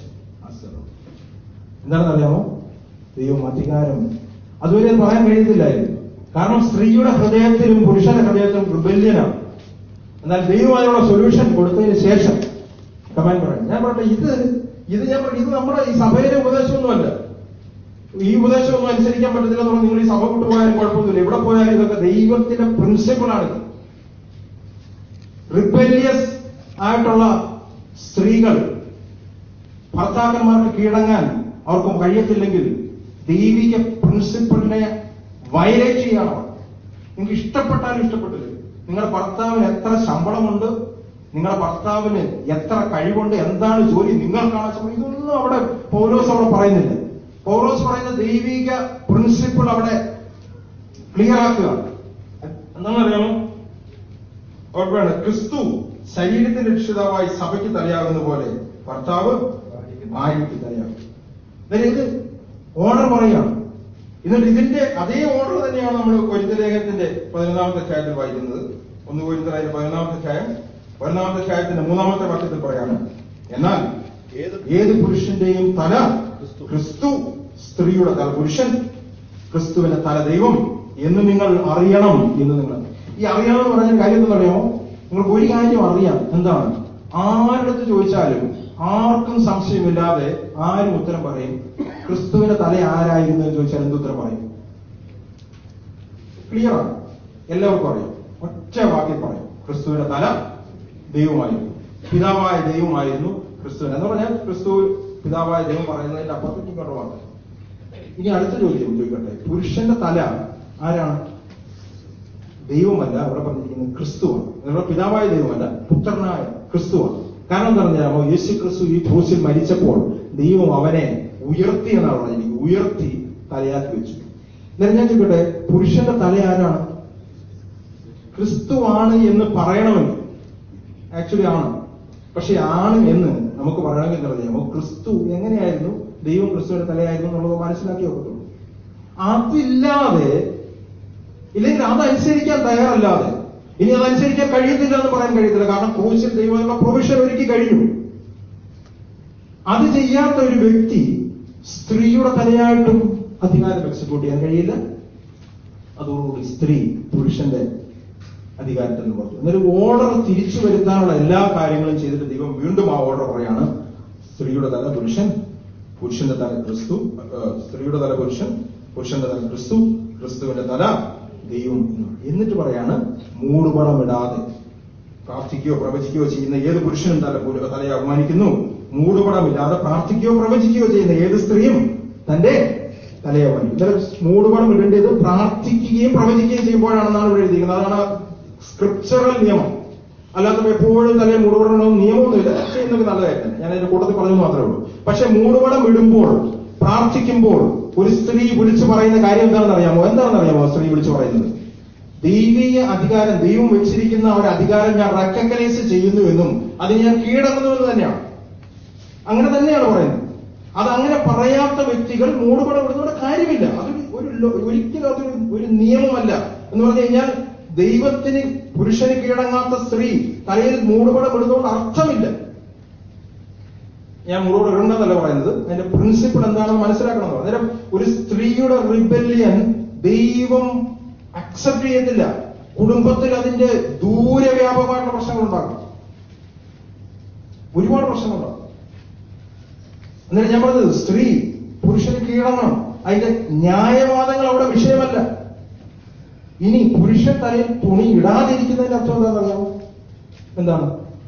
എന്താണെന്ന് അറിയാമോ ദൈവം അധികാരം അതുവരെ അത് പറയാൻ കഴിയത്തില്ലായിരുന്നു കാരണം സ്ത്രീയുടെ ഹൃദയത്തിലും പുരുഷന്റെ ഹൃദയത്തിലും റിബല്യനാണ് എന്നാൽ ദൈവം അതിനുള്ള സൊല്യൂഷൻ കൊടുത്തതിന് ശേഷം കമാൻ പറയാം ഞാൻ പറയട്ടെ ഇത് ഇത് ഞാൻ പറയും ഇത് നമ്മുടെ ഈ സഭയിലെ ഉപദേശമൊന്നുമല്ല ഈ ഉപദേശമൊന്നും അനുസരിക്കാൻ പറ്റത്തില്ല എന്ന് പറഞ്ഞ് നിങ്ങൾ ഈ സഭ വിട്ടുപോയാലും കുഴപ്പമൊന്നുമില്ല എവിടെ പോയാലും ഇതൊക്കെ ദൈവത്തിന്റെ പ്രിൻസിപ്പിളാണിത് റിബല്യസ് ആയിട്ടുള്ള സ്ത്രീകൾ ഭർത്താക്കന്മാർക്ക് കീഴടങ്ങാൻ അവർക്ക് കഴിയത്തില്ലെങ്കിൽ ദൈവിക പ്രിൻസിപ്പിളിനെ വയലേറ്റ് ചെയ്യണം നിങ്ങൾക്ക് ഇഷ്ടപ്പെട്ടാലും ഇഷ്ടപ്പെട്ടില്ല നിങ്ങളുടെ ഭർത്താവിന് എത്ര ശമ്പളമുണ്ട് നിങ്ങളുടെ ഭർത്താവിന് എത്ര കഴിവുണ്ട് എന്താണ് ജോലി നിങ്ങൾക്കാണ് ശമ്പളം ഇതൊന്നും അവിടെ പൗലോസ് അവിടെ പറയുന്നില്ല പൗലോസ് പറയുന്ന ദൈവിക പ്രിൻസിപ്പിൾ അവിടെ ക്ലിയർ ആക്കുക എന്താണെന്നറിയാമോ ഓർമ്മയാണ് ക്രിസ്തു ശരീരത്തിന്റെ രക്ഷിതാവായി സഭയ്ക്ക് തലയാകുന്ന പോലെ ഭർത്താവ് ഭാര്യയ്ക്ക് തലയാകും അതായത് ഇത് ഓർഡർ പറയാണ് എന്നിട്ട് ഇതിന്റെ അതേ ഓർഡർ തന്നെയാണ് നമ്മൾ കൊരിന്ത ലേഖനത്തിന്റെ പതിനൊന്നാമത്തെ അധ്യായത്തിൽ വായിക്കുന്നത് ഒന്ന് കൊരിന്തരായ പതിനൊന്നാമത്തെ അധ്യായം പതിനൊന്നാമത്തെ അധ്യായത്തിന്റെ മൂന്നാമത്തെ വാക്യത്തിൽ പറയാണ് എന്നാൽ ഏത് ഏത് പുരുഷന്റെയും തല ക്രിസ്തു സ്ത്രീയുടെ തല പുരുഷൻ ക്രിസ്തുവിന്റെ തല ദൈവം എന്ന് നിങ്ങൾ അറിയണം എന്ന് നിങ്ങൾ ഈ അറിയണം എന്ന് പറഞ്ഞ കാര്യം എന്താ അറിയാമോ നിങ്ങൾക്ക് ഒരു കാര്യം അറിയാം എന്താണ് ആരുടെ ചോദിച്ചാലും ആർക്കും സംശയമില്ലാതെ ആരും ഉത്തരം പറയും ക്രിസ്തുവിന്റെ തല ആരായിരുന്നു എന്ന് ചോദിച്ചാൽ എന്ത് ഉത്തരം പറയും ക്ലിയർ ആണ് എല്ലാവർക്കും അറിയാം ഒറ്റ വാക്കിൽ പറയും ക്രിസ്തുവിന്റെ തല ദൈവമായിരുന്നു പിതാവായ ദൈവമായിരുന്നു ക്രിസ്തുവിന് എന്ന് പറഞ്ഞാൽ ക്രിസ്തു പിതാവായ ദൈവം പറയുന്നതിന്റെ അപ്പുറത്തേക്ക് ഇങ്ങോട്ട് വാക്ക് ഇനി അടുത്ത ചോദ്യം ചോദിക്കട്ടെ പുരുഷന്റെ തല ആരാണ് ദൈവമല്ല അവിടെ പറഞ്ഞിരിക്കുന്നത് ക്രിസ്തുവാണ് നിങ്ങളുടെ പിതാവായ ദൈവമല്ല പുത്രനായ ക്രിസ്തുവാണ് കാരണം എന്താ പറഞ്ഞാൽ യേശു ക്രിസ്തു ഈ ക്രൂസിൽ മരിച്ചപ്പോൾ ദൈവം അവനെ ഉയർത്തി എന്നാണ് പറഞ്ഞിരിക്കുന്നത് ഉയർത്തി തലയാക്കി വെച്ചു എന്നാലും ഞാൻ ചോദിക്കട്ടെ പുരുഷന്റെ തല ആരാണ് ക്രിസ്തുവാണ് എന്ന് പറയണമെങ്കിൽ ആക്ച്വലി ആണ് പക്ഷെ ആണ് എന്ന് നമുക്ക് പറയണമെങ്കിൽ അറിയാമോ ക്രിസ്തു എങ്ങനെയായിരുന്നു ദൈവം ക്രിസ്തുവിന്റെ തലയായിരുന്നു എന്നുള്ളത് മനസ്സിലാക്കി നോക്കത്തുള്ളൂ അതില്ലാതെ ഇല്ലെങ്കിൽ അതനുസരിക്കാൻ തയ്യാറല്ലാതെ ഇനി അതനുസരിക്കാൻ കഴിയത്തില്ല എന്ന് പറയാൻ കഴിയത്തില്ല കാരണം ക്രൂശിൽ ദൈവമുള്ള പ്രൊവിഷൻ ഒരുക്കി കഴിഞ്ഞു അത് ചെയ്യാത്ത ഒരു വ്യക്തി സ്ത്രീയുടെ തലയായിട്ടും അധികാരം എക്സിക്യൂട്ട് ചെയ്യാൻ കഴിയില്ല അതോടുകൂടി സ്ത്രീ പുരുഷന്റെ അധികാരത്തിൽ നിന്ന് പുറത്തു എന്നൊരു ഓർഡർ തിരിച്ചു വരുത്താനുള്ള എല്ലാ കാര്യങ്ങളും ചെയ്തിട്ട് ദൈവം വീണ്ടും ആ ഓർഡർ പറയാണ് സ്ത്രീയുടെ തല പുരുഷൻ പുരുഷന്റെ തല ക്രിസ്തു ഏഹ്, സ്ത്രീയുടെ തല പുരുഷൻ പുരുഷന്റെ തല ക്രിസ്തു ക്രിസ്തുവിന്റെ തല ദൈവം എന്നാണ്. എന്നിട്ട് പറയാണ് മൂടുപടമിടാതെ പ്രാർത്ഥിക്കുകയോ പ്രവചിക്കുകയോ ചെയ്യുന്ന ഏത് പുരുഷനും തല പുരു- തലയെ അപമാനിക്കുന്നു മൂടുപടമില്ലാതെ പ്രാർത്ഥിക്കുകയോ പ്രവചിക്കുകയോ ചെയ്യുന്ന ഏത് സ്ത്രീയും തന്റെ തലയെ അപമാനിക്കും ഇന്നലെ മൂടുപടം ഇടേണ്ടത് പ്രാർത്ഥിക്കുകയും പ്രവചിക്കുകയും ചെയ്യുമ്പോഴാണെന്നാണ് ഇവിടെ എഴുതിയിരിക്കുന്നത് അതാണ് സ്ക്രിപ്ചറൽ നിയമം അല്ലാതെ എപ്പോഴും തലയിൽ മൂടുപടം നിയമമൊന്നുമില്ല ചെയ്യുന്നത് നല്ല കാര്യം തന്നെ ഞാൻ അതിന്റെ കൂട്ടത്തിൽ പറഞ്ഞു മാത്രമേ ഉള്ളൂ പക്ഷെ മൂടുപടം ഇടുമ്പോൾ പ്രാർത്ഥിക്കുമ്പോൾ ഒരു സ്ത്രീ വിളിച്ചു പറയുന്ന കാര്യം എന്താണെന്ന് അറിയാമോ എന്താണെന്ന് അറിയാമോ സ്ത്രീ വിളിച്ചു പറയുന്നത് ദൈവീയ അധികാരം ദൈവം വെച്ചിരിക്കുന്ന ഒരു അധികാരം ഞാൻ റെക്കഗ്നൈസ് ചെയ്യുന്നു എന്നും അത് ഞാൻ കീഴടങ്ങുന്നുവെന്ന് തന്നെയാണ് അങ്ങനെ തന്നെയാണ് പറയുന്നത് അത് അങ്ങനെ പറയാത്ത വ്യക്തികൾ മൂടുപടം ഇടുന്നതുകൊണ്ട് കാര്യമില്ല അതൊരു ഒരു ലോ- ഒരിക്കലും അതൊരു ഒരു നിയമമല്ല എന്ന് പറഞ്ഞു കഴിഞ്ഞാൽ ദൈവത്തിന് പുരുഷന് കീഴടങ്ങാത്ത സ്ത്രീ തലയിൽ മൂടുപടം ഇടുന്നതുകൊണ്ട് അർത്ഥമില്ല ഞാൻ മൂടുപടം ഇടണ്ടെന്നല്ല പറയുന്നത് അതിന്റെ പ്രിൻസിപ്പിൾ എന്താണെന്ന് മനസ്സിലാക്കണം അന്നേരം ഒരു സ്ത്രീയുടെ റിബല്യൻ ദൈവം അക്സെപ്റ്റ് ചെയ്യത്തില്ല കുടുംബത്തിൽ അതിന്റെ ദൂരവ്യാപകമായിട്ടുള്ള പ്രശ്നങ്ങൾ ഉണ്ടാകും ഒരുപാട് പ്രശ്നങ്ങളുണ്ടാകും എന്നിട്ട് ഞാൻ പറഞ്ഞത് സ്ത്രീ പുരുഷന് കീഴടങ്ങണം അതിന്റെ ന്യായവാദങ്ങൾ അവിടെ വിഷയമല്ല ഇനി പുരുഷൻ തലയിൽ തുണി ഇടാതിരിക്കുന്നതിന്റെ അർത്ഥം എന്താണെന്നറിയാമോ എന്താണ്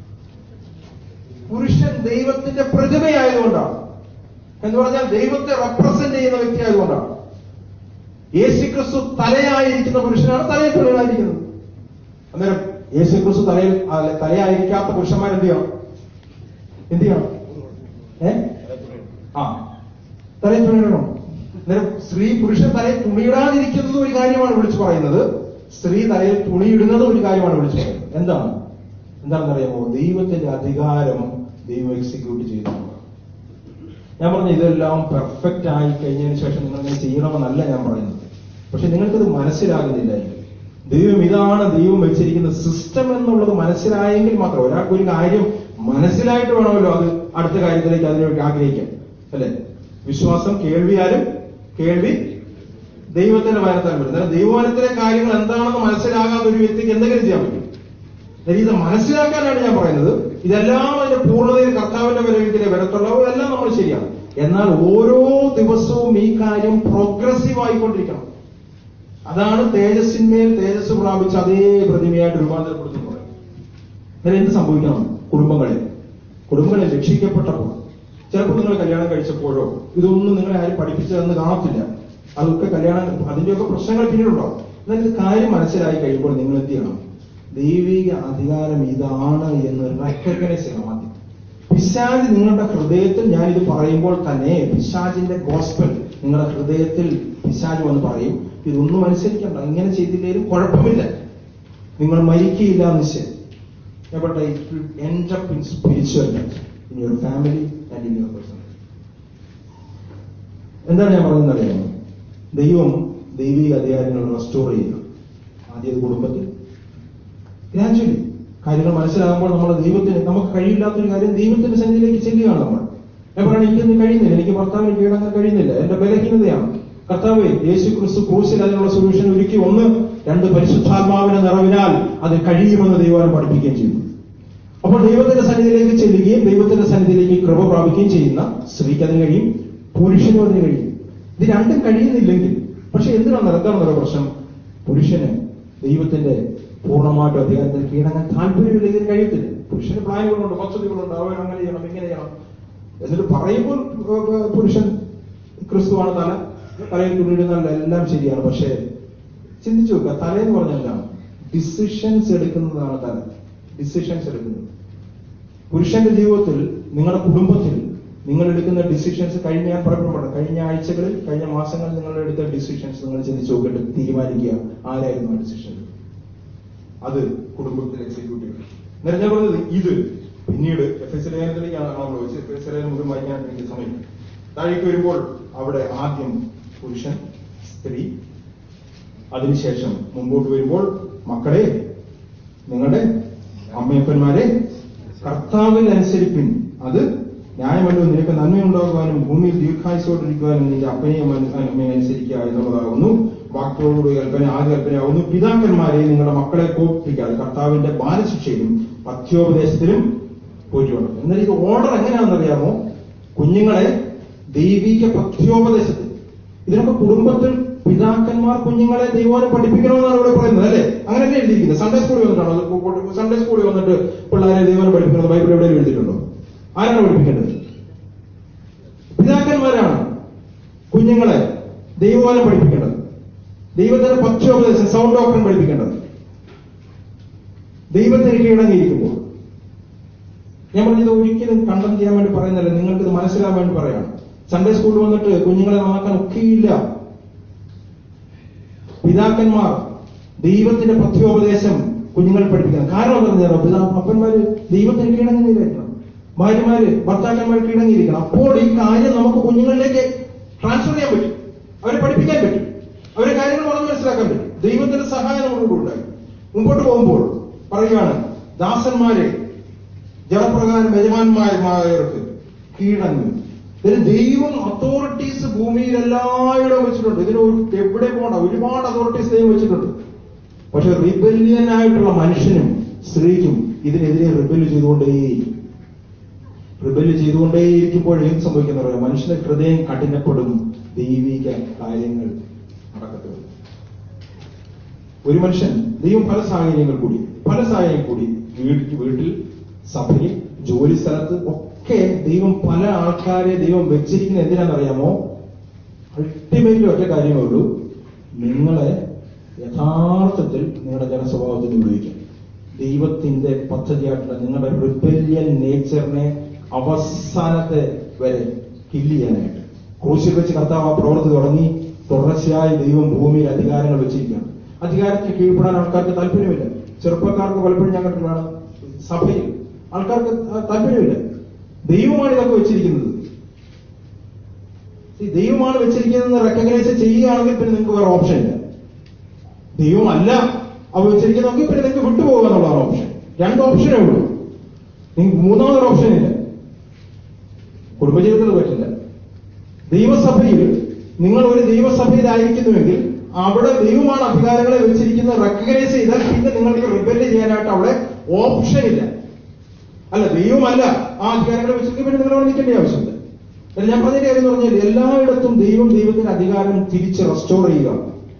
പുരുഷൻ ദൈവത്തിന്റെ പ്രതിമയായതുകൊണ്ടാണ് എന്ന് പറഞ്ഞാൽ ദൈവത്തെ റെപ്രസെന്റ് ചെയ്യുന്ന വ്യക്തി ആയതുകൊണ്ടാണ് യേശുക്രിസ്തു തലയായിരിക്കുന്ന പുരുഷനാണ് തലയിൽ തുണിയിടാതിരിക്കുന്നത് അന്നേരം യേശുക്രിസ്തു തലയിൽ അല്ല, തലയായിരിക്കാത്ത പുരുഷന്മാർ എന്ത് ചെയ്യണം എന്ത് ചെയ്യണം ഏ ആ തലയിൽ തുണിയിടണം അന്നേരം സ്ത്രീ പുരുഷൻ തലയിൽ തുണിയിടാതിരിക്കുന്നത് ഒരു കാര്യമാണ് വിളിച്ചു പറയുന്നത് സ്ത്രീ തലയിൽ തുണിയിടുന്നത് ഒരു കാര്യമാണ് വിളിച്ചു പറയുന്നത് എന്താണ് എന്താണെന്ന് അറിയാമോ ദൈവത്തിന്റെ അധികാരം ദൈവം എക്സിക്യൂട്ട് ചെയ്യുന്നു ഞാൻ പറഞ്ഞ ഇതെല്ലാം പെർഫെക്റ്റ് ആയി കഴിഞ്ഞതിന് ശേഷം നിങ്ങൾ ഇങ്ങനെ ചെയ്യണമെന്നല്ല ഞാൻ പറയുന്നത് പക്ഷെ നിങ്ങൾക്കത് മനസ്സിലാകുന്നില്ല എങ്കിൽ ദൈവം ഇതാണ് ദൈവം വെച്ചിരിക്കുന്ന സിസ്റ്റം എന്നുള്ളത് മനസ്സിലായെങ്കിൽ മാത്രം ഒരാൾക്ക് ഒരു കാര്യം മനസ്സിലായിട്ട് വേണമല്ലോ അത് അടുത്ത കാര്യത്തിലേക്ക് അതിനുവേണ്ടി ആഗ്രഹിക്കാൻ അല്ലെ വിശ്വാസം കേൾവിയാലും കേൾവി ദൈവത്തിന്റെ വരത്താൻ പറ്റും അന്നേരം ദൈവവനത്തിലെ കാര്യങ്ങൾ എന്താണെന്ന് മനസ്സിലാകാത്ത ഒരു വ്യക്തിക്ക് എന്തെങ്കിലും ചെയ്യാൻ പറ്റും അതായത് ഇത് മനസ്സിലാക്കാനാണ് ഞാൻ പറയുന്നത് ഇതെല്ലാം അതിന്റെ പൂർണ്ണതയിൽ കർത്താവിന്റെ വരവിന്റെ വരത്തുള്ളവ എല്ലാം നമ്മൾ ശരിയാണ് എന്നാൽ ഓരോ ദിവസവും ഈ കാര്യം പ്രോഗ്രസീവ് ആയിക്കൊണ്ടിരിക്കണം അതാണ് തേജസ്സിന്മേൽ തേജസ് പ്രാപിച്ച് അതേ പ്രതിമയായിട്ട് രൂപാന്തരപ്പെടുത്തുന്നത് അന്നേരം എന്ത് സംഭവിക്കണം കുടുംബങ്ങളിൽ കുടുംബങ്ങളിൽ രക്ഷിക്കപ്പെട്ടപ്പോൾ ചിലപ്പോൾ നിങ്ങൾ കല്യാണം കഴിച്ചപ്പോഴോ ഇതൊന്നും നിങ്ങളെ ആരും പഠിപ്പിച്ചതെന്ന് കാണത്തില്ല അതൊക്കെ കല്യാണം അതിന്റെയൊക്കെ പ്രശ്നങ്ങൾ പിന്നീടുണ്ടാവും എന്നാൽ ഇത് കാര്യം മനസ്സിലായി കഴിയുമ്പോൾ നിങ്ങൾ എന്ത് ചെയ്യണം ദൈവിക അധികാരം ഇതാണ് എന്ന് റെക്കഗ്നൈസ് ചെയ്യണം ആദ്യം പിശാജ് നിങ്ങളുടെ ഹൃദയത്തിൽ ഞാൻ ഇത് പറയുമ്പോൾ തന്നെ പിശാജിന്റെ ഗോസ്പൽ നിങ്ങളുടെ ഹൃദയത്തിൽ പിശാജ് വന്ന് പറയും ഇതൊന്നും അനുസരിക്കണ്ട ഇങ്ങനെ ചെയ്തില്ലേലും കുഴപ്പമില്ല നിങ്ങൾ മരിക്കയില്ല നിശ്ചയം but it will end up in spiritual death in your family and in your personal life. എന്താണ് ഞാൻ പറയുന്നത് അറിയാമോ ദൈവം ദൈവിക അധികാരങ്ങൾ റെസ്റ്റോർ ചെയ്യുക ആദ്യം കുടുംബത്തിൽ ഗ്രാജുവലി കാര്യങ്ങൾ മനസ്സിലാകുമ്പോൾ നമ്മൾ ദൈവത്തിന് നമുക്ക് കഴിയില്ലാത്തൊരു കാര്യം ദൈവത്തിന്റെ സന്നിധിയിലേക്ക് ചെല്ലുകയാണ് നമ്മൾ ഞാൻ പറയണം എനിക്കൊന്നും കഴിയുന്നില്ല എനിക്ക് ഭർത്താവിന് കീഴടങ്ങാൻ കഴിയുന്നില്ല എന്റെ ബലഹീനതയാണ് കർത്താവ് യേശു ക്രിസ്തു ക്രൂസിൽ അതിനുള്ള സൊല്യൂഷൻ ഒരുക്കി ഒന്ന് രണ്ട് പരിശുദ്ധാത്മാവിന്റെ നിറവിനാൽ അത് കഴിയുമെന്ന് ദൈവം പഠിപ്പിക്കുകയും ചെയ്യുന്നു അപ്പോൾ ദൈവത്തിന്റെ സന്നിധിയിലേക്ക് ചെല്ലുകയും ദൈവത്തിന്റെ സന്നിധിയിലേക്ക് കൃപ പ്രാപിക്കുകയും ചെയ്യുന്ന സ്ത്രീക്ക് അതിന് കഴിയും പുരുഷനും അതിന് കഴിയും ഇത് രണ്ടും കഴിയുന്നില്ലെങ്കിൽ പക്ഷെ എന്തിനാണ് എന്താണ് പ്രശ്നം പുരുഷന് ദൈവത്തിന്റെ പൂർണ്ണമായിട്ടും അധികാരത്തിന് കീഴടങ്ങാൻ താല്പര്യമില്ലെങ്കിൽ ഇതിന് കഴിയത്തില്ല പുരുഷന് പ്ലാനുകളുണ്ട് പദ്ധതികളുണ്ട് അവൻ അങ്ങനെ ചെയ്യണം ഇങ്ങനെ ചെയ്യണം എന്നിട്ട് പറയുമ്പോൾ ഏർ, പുരുഷൻ ക്രിസ്തുവാണ് തല തലയിൽ തുണിയിടുന്ന എല്ലാം ശരിയാണ് പക്ഷേ ചിന്തിച്ചു നോക്കുക തലയെന്ന് പറഞ്ഞാൽ എന്താണ് ഡിസിഷൻസ് എടുക്കുന്നതാണ് തല ഡിസിഷൻസ് എടുക്കുന്നത് പുരുഷന്റെ ജീവിതത്തിൽ നിങ്ങളുടെ കുടുംബത്തിൽ നിങ്ങൾ എടുക്കുന്ന ഡിസിഷൻസ് കഴിഞ്ഞ ഞാൻ പറയുമ്പോൾ കഴിഞ്ഞ ആഴ്ചകളിൽ കഴിഞ്ഞ മാസങ്ങളിൽ നിങ്ങൾ എടുത്ത ഡിസിഷൻസ് നിങ്ങൾ ചിന്തിച്ചു നോക്കിയിട്ട് തീരുമാനിക്കുക ആരായിരുന്നു ആ ഡിസിഷൻ അത് കുടുംബത്തിൽ എക്സിക്യൂട്ട് ചെയ്യണം എന്നാൽ ഞാൻ പറഞ്ഞത് ഇത് പിന്നീട് എഫ് എസ് ലേഖനത്തിലേക്കാണ് നമ്മൾ വെച്ച് എഫ് എസ് ലേഖനം മുഴുവൻ വായിക്കാൻ എനിക്ക് സമയം താഴേക്ക് വരുമ്പോൾ അവിടെ ആദ്യം പുരുഷൻ സ്ത്രീ അതിനുശേഷം മുമ്പോട്ട് വരുമ്പോൾ മക്കളെ നിങ്ങളുടെ അമ്മയപ്പന്മാരെ കർത്താവിൽ അനുസരിപ്പിൻ അത് ന്യായമല്ലോ നിനക്ക് നന്മയുണ്ടാകുവാനും ഭൂമിയിൽ ദീർഘായുസോട്ടിരിക്കുവാനും നിന്റെ അപ്പനെയും അമ്മയെ അനുസരിക്കുക എന്നുള്ളതാകുന്നു വാക്യോടുകൂടി കൽപ്പന ആദ്യ കൽപ്പനയാകുന്നു പിതാക്കന്മാരെ നിങ്ങളുടെ മക്കളെ കോപ്പിക്കാതെ കർത്താവിന്റെ ബാലശിക്ഷയിലും പഥ്യോപദേശത്തിലും പോയിട്ടുള്ളത് എന്നാൽ ഇത് ഓർഡർ എങ്ങനെയാണെന്ന് അറിയാമോ കുഞ്ഞുങ്ങളെ ദൈവിക പഥ്യോപദേശത്തിൽ ഇതിനൊക്കെ കുടുംബത്തിൽ പിതാക്കന്മാർ കുഞ്ഞുങ്ങളെ ദൈവനെ പഠിപ്പിക്കണമെന്നാണ് ഇവിടെ പറയുന്നത് അല്ലേ അങ്ങനെയല്ലേ എഴുതിയിരിക്കുന്നത് സൺഡേ സ്കൂളിൽ വന്നിട്ടാണോ സൺഡേ സ്കൂളിൽ വന്നിട്ട് പിള്ളേരെ ദൈവനെ പഠിപ്പിക്കുന്നത് ബൈബിൾ എവിടെയും എഴുതിയിട്ടുണ്ടോ ആരാണ് പഠിപ്പിക്കേണ്ടത് പിതാക്കന്മാരാണ് കുഞ്ഞുങ്ങളെ ദൈവവനം പഠിപ്പിക്കേണ്ടത് ദൈവത്തിന്റെ പഥ്യോപദേശം സൗണ്ട് ഡോക്ടർ പഠിപ്പിക്കേണ്ടത് ദൈവത്തിന് കീഴടങ്ങിയിരിക്കുമ്പോൾ ഞാൻ പറഞ്ഞത് ഒരിക്കലും കണ്ടം ചെയ്യാൻ വേണ്ടി പറയുന്നില്ല നിങ്ങൾക്ക് ഇത് മനസ്സിലാൻ വേണ്ടി പറയാണ് സൺഡേ സ്കൂളിൽ വന്നിട്ട് കുഞ്ഞുങ്ങളെ നന്നാക്കാൻ ഒക്കെയില്ല പിതാക്കന്മാർ ദൈവത്തിന്റെ പഥ്യോപദേശം കുഞ്ഞുങ്ങളെ പഠിപ്പിക്കണം കാരണം എന്താ പറഞ്ഞാൽ പിതാ അപ്പന്മാര് ദൈവത്തിന് കീഴടങ്ങിയിരിക്കണം ഭാര്യമാര് ഭർത്താക്കന്മാർ കീഴടങ്ങിയിരിക്കണം അപ്പോൾ ഈ കാര്യം നമുക്ക് കുഞ്ഞുങ്ങളിലേക്ക് ട്രാൻസ്ഫർ ചെയ്യാൻ പറ്റും അവരെ പഠിപ്പിക്കാൻ പറ്റും അവരെ കാര്യങ്ങൾ പറഞ്ഞ് മനസ്സിലാക്കാൻ പറ്റും ദൈവത്തിന്റെ സഹായം നമുക്ക് ഉണ്ടായി മുമ്പോട്ട് പോകുമ്പോൾ പറയുകയാണ് ദാസന്മാരെ ജലപ്രകാരം യജമാന്മാർക്ക് കീഴടങ്ങി ഇതിന് ദൈവം അതോറിറ്റീസ് ഭൂമിയിൽ എല്ലായിടവും വെച്ചിട്ടുണ്ട് ഇതിന് ഒരു- എവിടെ പോകണ്ട ഒരുപാട് അതോറിറ്റീസ് ദൈവം വെച്ചിട്ടുണ്ട് പക്ഷെ റിബല്യൻ ആയിട്ടുള്ള മനുഷ്യനും സ്ത്രീക്കും ഇതിനെതിരെ റിബല് ചെയ്തുകൊണ്ടേയിരിക്കും റിബല് ചെയ്തുകൊണ്ടേയിരിക്കുമ്പോൾ എന്ത് സംഭവിക്കുന്ന പറയാം മനുഷ്യന്റെ ഹൃദയം കഠിനപ്പെടും ദൈവിക കാര്യങ്ങൾ നടക്കത്തില്ല ഒരു മനുഷ്യൻ ദൈവം പല സാഹചര്യങ്ങൾ കൂടി പല സാഹചര്യം കൂടി വീട്ടിൽ വീട്ടിൽ സഭയിൽ ജോലി സ്ഥലത്ത് ഒക്കെ ദൈവം പല ആൾക്കാരെ ദൈവം വെച്ചിരിക്കുന്ന എന്തിനാണെന്നറിയാമോ അൾട്ടിമേറ്റ്ലി ഒറ്റ കാര്യമേ ഉള്ളൂ നിങ്ങളെ യഥാർത്ഥത്തിൽ നിങ്ങളുടെ ജനസ്വഭാവത്തിന് ഉപയോഗിക്കാം ദൈവത്തിന്റെ പദ്ധതിയായിട്ടുള്ള നിങ്ങളുടെ റിബല്യൻ നേച്ചറിനെ അവസാനത്തെ വരെ കില്ല് ചെയ്യാനായിട്ട് ക്രൂശിൽ വെച്ച് കർത്താവ് ആ പ്രവൃത്തി തുടങ്ങി തുടർച്ചയായി ദൈവം ഭൂമിയിൽ അധികാരങ്ങൾ വെച്ചിരിക്കുകയാണ് അധികാരത്തിന് കീഴ്പ്പെടാൻ ആൾക്കാർക്ക് താല്പര്യമില്ല ചെറുപ്പക്കാർക്ക് പലപ്പോഴും ഞാൻ കണ്ടിട്ടുള്ളതാണ് സഭയിൽ ആൾക്കാർക്ക് താല്പര്യമില്ല ദൈവമാണ് ഇതൊക്കെ വെച്ചിരിക്കുന്നത് ഈ ദൈവമാണ് വെച്ചിരിക്കുന്നത് റെക്കഗ്നൈസ് ചെയ്യുകയാണെങ്കിൽ പിന്നെ നിങ്ങൾക്ക് വേറെ ഓപ്ഷൻ ഇല്ല ദൈവമല്ല അവ വെച്ചിരിക്കുന്നെങ്കിൽ പിന്നെ നിങ്ങൾക്ക് വിട്ടുപോകുക എന്നുള്ളതാണ് ഓപ്ഷൻ രണ്ട് ഓപ്ഷനേ ഉള്ളൂ നിങ്ങൾക്ക് മൂന്നാമതൊരു ഓപ്ഷൻ ഇല്ല കുടുംബജീവിതത്തിൽ പറ്റില്ല ദൈവസഭയിൽ നിങ്ങൾ ഒരു ദൈവസഭയിലായിരിക്കുന്നുവെങ്കിൽ അവിടെ ദൈവമാണ് അധികാരങ്ങളെ വെച്ചിരിക്കുന്നത് റെക്കഗ്നൈസ് ചെയ്താൽ പിന്നെ നിങ്ങൾക്ക് റിബല് ചെയ്യാനായിട്ട് അവിടെ ഓപ്ഷൻ ഇല്ല അല്ല ദൈവമല്ല ആ അധികാരങ്ങളെ വെച്ചിരിക്കും പിന്നെ നിങ്ങൾ അവിടെ നിൽക്കേണ്ട ആവശ്യമില്ല എന്നാൽ ഞാൻ പറഞ്ഞ കാര്യം എന്ന് പറഞ്ഞാൽ എല്ലായിടത്തും ദൈവം ദൈവത്തിന്റെ അധികാരം തിരിച്ച് റെസ്റ്റോർ ചെയ്യുക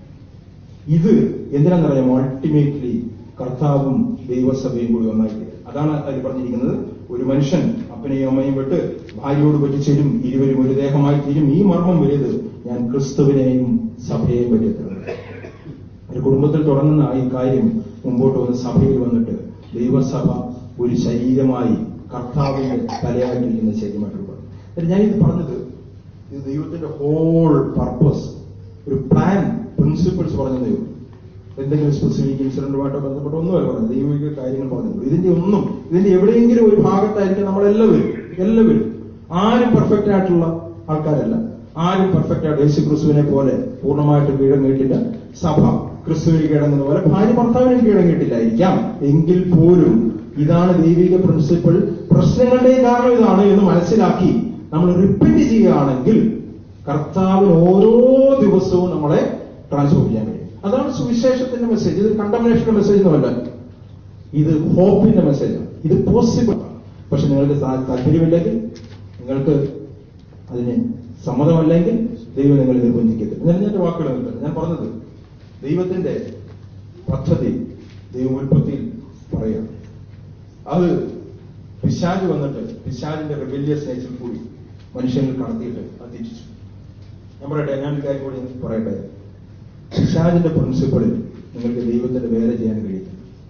ഇത് എന്തിനാണെന്നറിയാമോ അൾട്ടിമേറ്റ്ലി കർത്താവും ദൈവസഭയും കൂടി ഒന്നായിട്ട് അതാണ് അതിൽ പറഞ്ഞിരിക്കുന്നത് ഒരു മനുഷ്യൻ അപ്പനെയും അമ്മയും വിട്ട് ഭാര്യയോട് പറ്റിച്ചേരും ഇരുവരും ഒരു ദേഹമായി തീരും ഈ മർമ്മം വലുത് ഞാൻ ക്രിസ്തുവിനെയും സഭയെയും പറ്റിയെത്തുന്നത് ഒരു കുടുംബത്തിൽ തുടങ്ങുന്ന ഈ കാര്യം മുമ്പോട്ട് വന്ന് സഭയിൽ വന്നിട്ട് ദൈവസഭ ഒരു ശരീരമായി കർത്താവിന്റെ തലയായിട്ടിരിക്കുന്ന ശരീരമായിട്ടുള്ള ഞാൻ ഇത് പറഞ്ഞത് ഇത് ദൈവത്തിന്റെ ഹോൾ പർപ്പസ് ഒരു പ്ലാൻ പ്രിൻസിപ്പിൾസ് പറഞ്ഞതേ ഉള്ളൂ എന്തെങ്കിലും സ്പെസിഫിക് ഇൻസിഡന്റുമായിട്ടോ ബന്ധപ്പെട്ട് ഒന്നുമല്ല പറഞ്ഞത് ദൈവിക കാര്യങ്ങൾ പറഞ്ഞത് ഇതിന്റെ ഒന്നും ഇതിന്റെ എവിടെയെങ്കിലും ഒരു ഭാഗത്തായിരിക്കും നമ്മളെല്ലാവരും എല്ലാവരും ആരും പെർഫെക്റ്റ് ആയിട്ടുള്ള ആൾക്കാരല്ല ആരും പെർഫെക്റ്റ് ആയിട്ട് യേശു ക്രിസ്തുവിനെ പോലെ പൂർണ്ണമായിട്ട് കീഴങ്ങിയിട്ടില്ല സഭ ക്രിസ്തുവിന് കീഴടങ്ങുന്ന പോലെ ഭാര്യ ഭർത്താവിനും കീഴങ്ങിയിട്ടില്ലായിരിക്കാം എങ്കിൽ പോലും ഇതാണ് ദൈവിക പ്രിൻസിപ്പിൾ പ്രശ്നങ്ങളുടെ കാരണം ഇതാണ് എന്ന് മനസ്സിലാക്കി നമ്മൾ റിപ്പീറ്റ് ചെയ്യുകയാണെങ്കിൽ കർത്താവിന് ഓരോ ദിവസവും നമ്മളെ ട്രാൻസ്ഫോം ചെയ്യാൻ കഴിയും അതാണ് സുവിശേഷത്തിന്റെ മെസ്സേജ് ഇത് കണ്ടമിനേഷന്റെ മെസ്സേജ് ഒന്നുമല്ല ഇത് ഹോപ്പിന്റെ മെസ്സേജാണ് ഇത് പോസിബിൾ ആണ് പക്ഷെ നിങ്ങൾക്ക് താ- താല്പര്യമില്ലെങ്കിൽ നിങ്ങൾക്ക് അതിന് സമ്മതമല്ലെങ്കിൽ ദൈവം നിങ്ങളെ നിർബന്ധിക്കത്തില്ല എന്നാൽ ഞാൻ എൻ്റെ വാക്കുകൾ നിർത്തട്ടെ ഞാൻ പറഞ്ഞത് ദൈവത്തിന്റെ പദ്ധതി ദൈവോൽപ്പത്തിയിൽ പറയാം അത് പിശാജ് വന്നിട്ട് പിശാജിന്റെ റിബല്യസ് നേച്ചർ കൂടി മനുഷ്യനിൽ കടത്തിയിട്ട് അത് തിരിച്ചു ഞാൻ പറയട്ടെ ഞാൻ ഒരു കാര്യം കൂടി പറയട്ടെ പിശാജിന്റെ പ്രിൻസിപ്പിളിൽ നിങ്ങൾക്ക് ദൈവത്തിന്റെ വേല ചെയ്യാൻ കഴിയും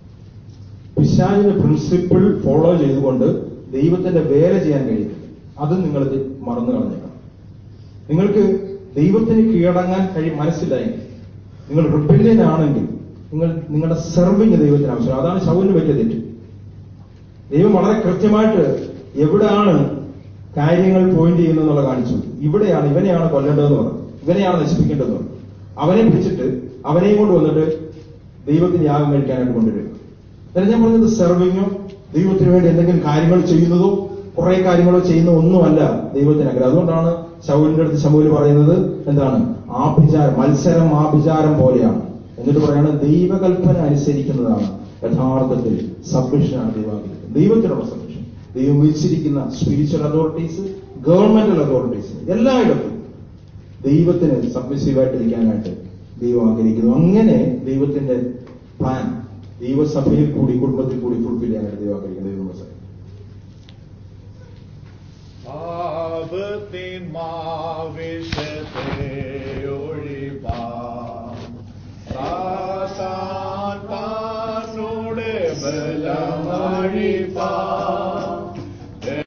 പിശാജിന്റെ പ്രിൻസിപ്പിൾ ഫോളോ ചെയ്തുകൊണ്ട് ദൈവത്തിന്റെ വേല ചെയ്യാൻ കഴിയത്തില്ല അത് നിങ്ങൾ മറന്നു കളഞ്ഞേക്കണം നിങ്ങൾക്ക് ദൈവത്തിന് കീഴടങ്ങാൻ കഴിയും മനസ്സിലായെങ്കിൽ നിങ്ങൾ റിബല്യൻ ആണെങ്കിൽ നിങ്ങൾ നിങ്ങളുടെ സെർവിങ് ദൈവത്തിന് ആവശ്യം അതാണ് ശൗലിന് പറ്റിയ തെറ്റ് ദൈവം വളരെ കൃത്യമായിട്ട് എവിടെയാണ് കാര്യങ്ങൾ പോയിന്റ് ചെയ്യുന്നതെന്നുള്ള കാണിച്ചു ഇവിടെയാണ് ഇവനെയാണ് കൊല്ലേണ്ടതെന്ന് പറഞ്ഞു ഇവനെയാണ് നശിപ്പിക്കേണ്ടതെന്ന് പറഞ്ഞു അവനെ പിടിച്ചിട്ട് അവനെയും കൊണ്ട് വന്നിട്ട് ദൈവത്തിന് യാഗം കഴിക്കാനായിട്ട് കൊണ്ടുവരിക എന്നാൽ ഞാൻ പറഞ്ഞത് സെർവിങ്ങോ ദൈവത്തിന് വേണ്ടി എന്തെങ്കിലും കാര്യങ്ങൾ ചെയ്യുന്നതോ കുറെ കാര്യങ്ങളോ ചെയ്യുന്ന ഒന്നുമല്ല ദൈവത്തിന് ആഗ്രഹം അതുകൊണ്ടാണ് ശൗലിന്റെ അടുത്ത് ശമൂല് പറയുന്നത് എന്താണ് ആഭിചാരം മത്സരം ആഭിചാരം പോലെയാണ് എന്നിട്ട് പറയാണ് ദൈവകൽപ്പന അനുസരിക്കുന്നതാണ് യഥാർത്ഥത്തിൽ സബ്മിഷനാണ് ദൈവാഗ്രഹം ദൈവത്തിനുള്ള സബ്മിഷൻ ദൈവം വിളിച്ചിരിക്കുന്ന സ്പിരിച്വൽ അതോറിറ്റീസ് ഗവൺമെന്റൽ അതോറിറ്റീസിന് എല്ലായിടത്തും ദൈവത്തിന് സബ്മിസീവായിട്ടിരിക്കാനായിട്ട് ദൈവം ആഗ്രഹിക്കുന്നു അങ്ങനെ ദൈവത്തിന്റെ പ്ലാൻ ദൈവസഭയിൽ കൂടി കുടുംബത്തിൽ കൂടി ഫുൾഫിൽ ചെയ്യാനായിട്ട് ദൈവം ആഗ്രഹിക്കുന്നു ദൈവം നമ്മളെ സഹായിക്കട്ടെ. പാപത്തിൻ മാവിഷത്തെ ഒഴിവാൻ സാത്താൻ താനോട് ബലമഴിപ്പാൻ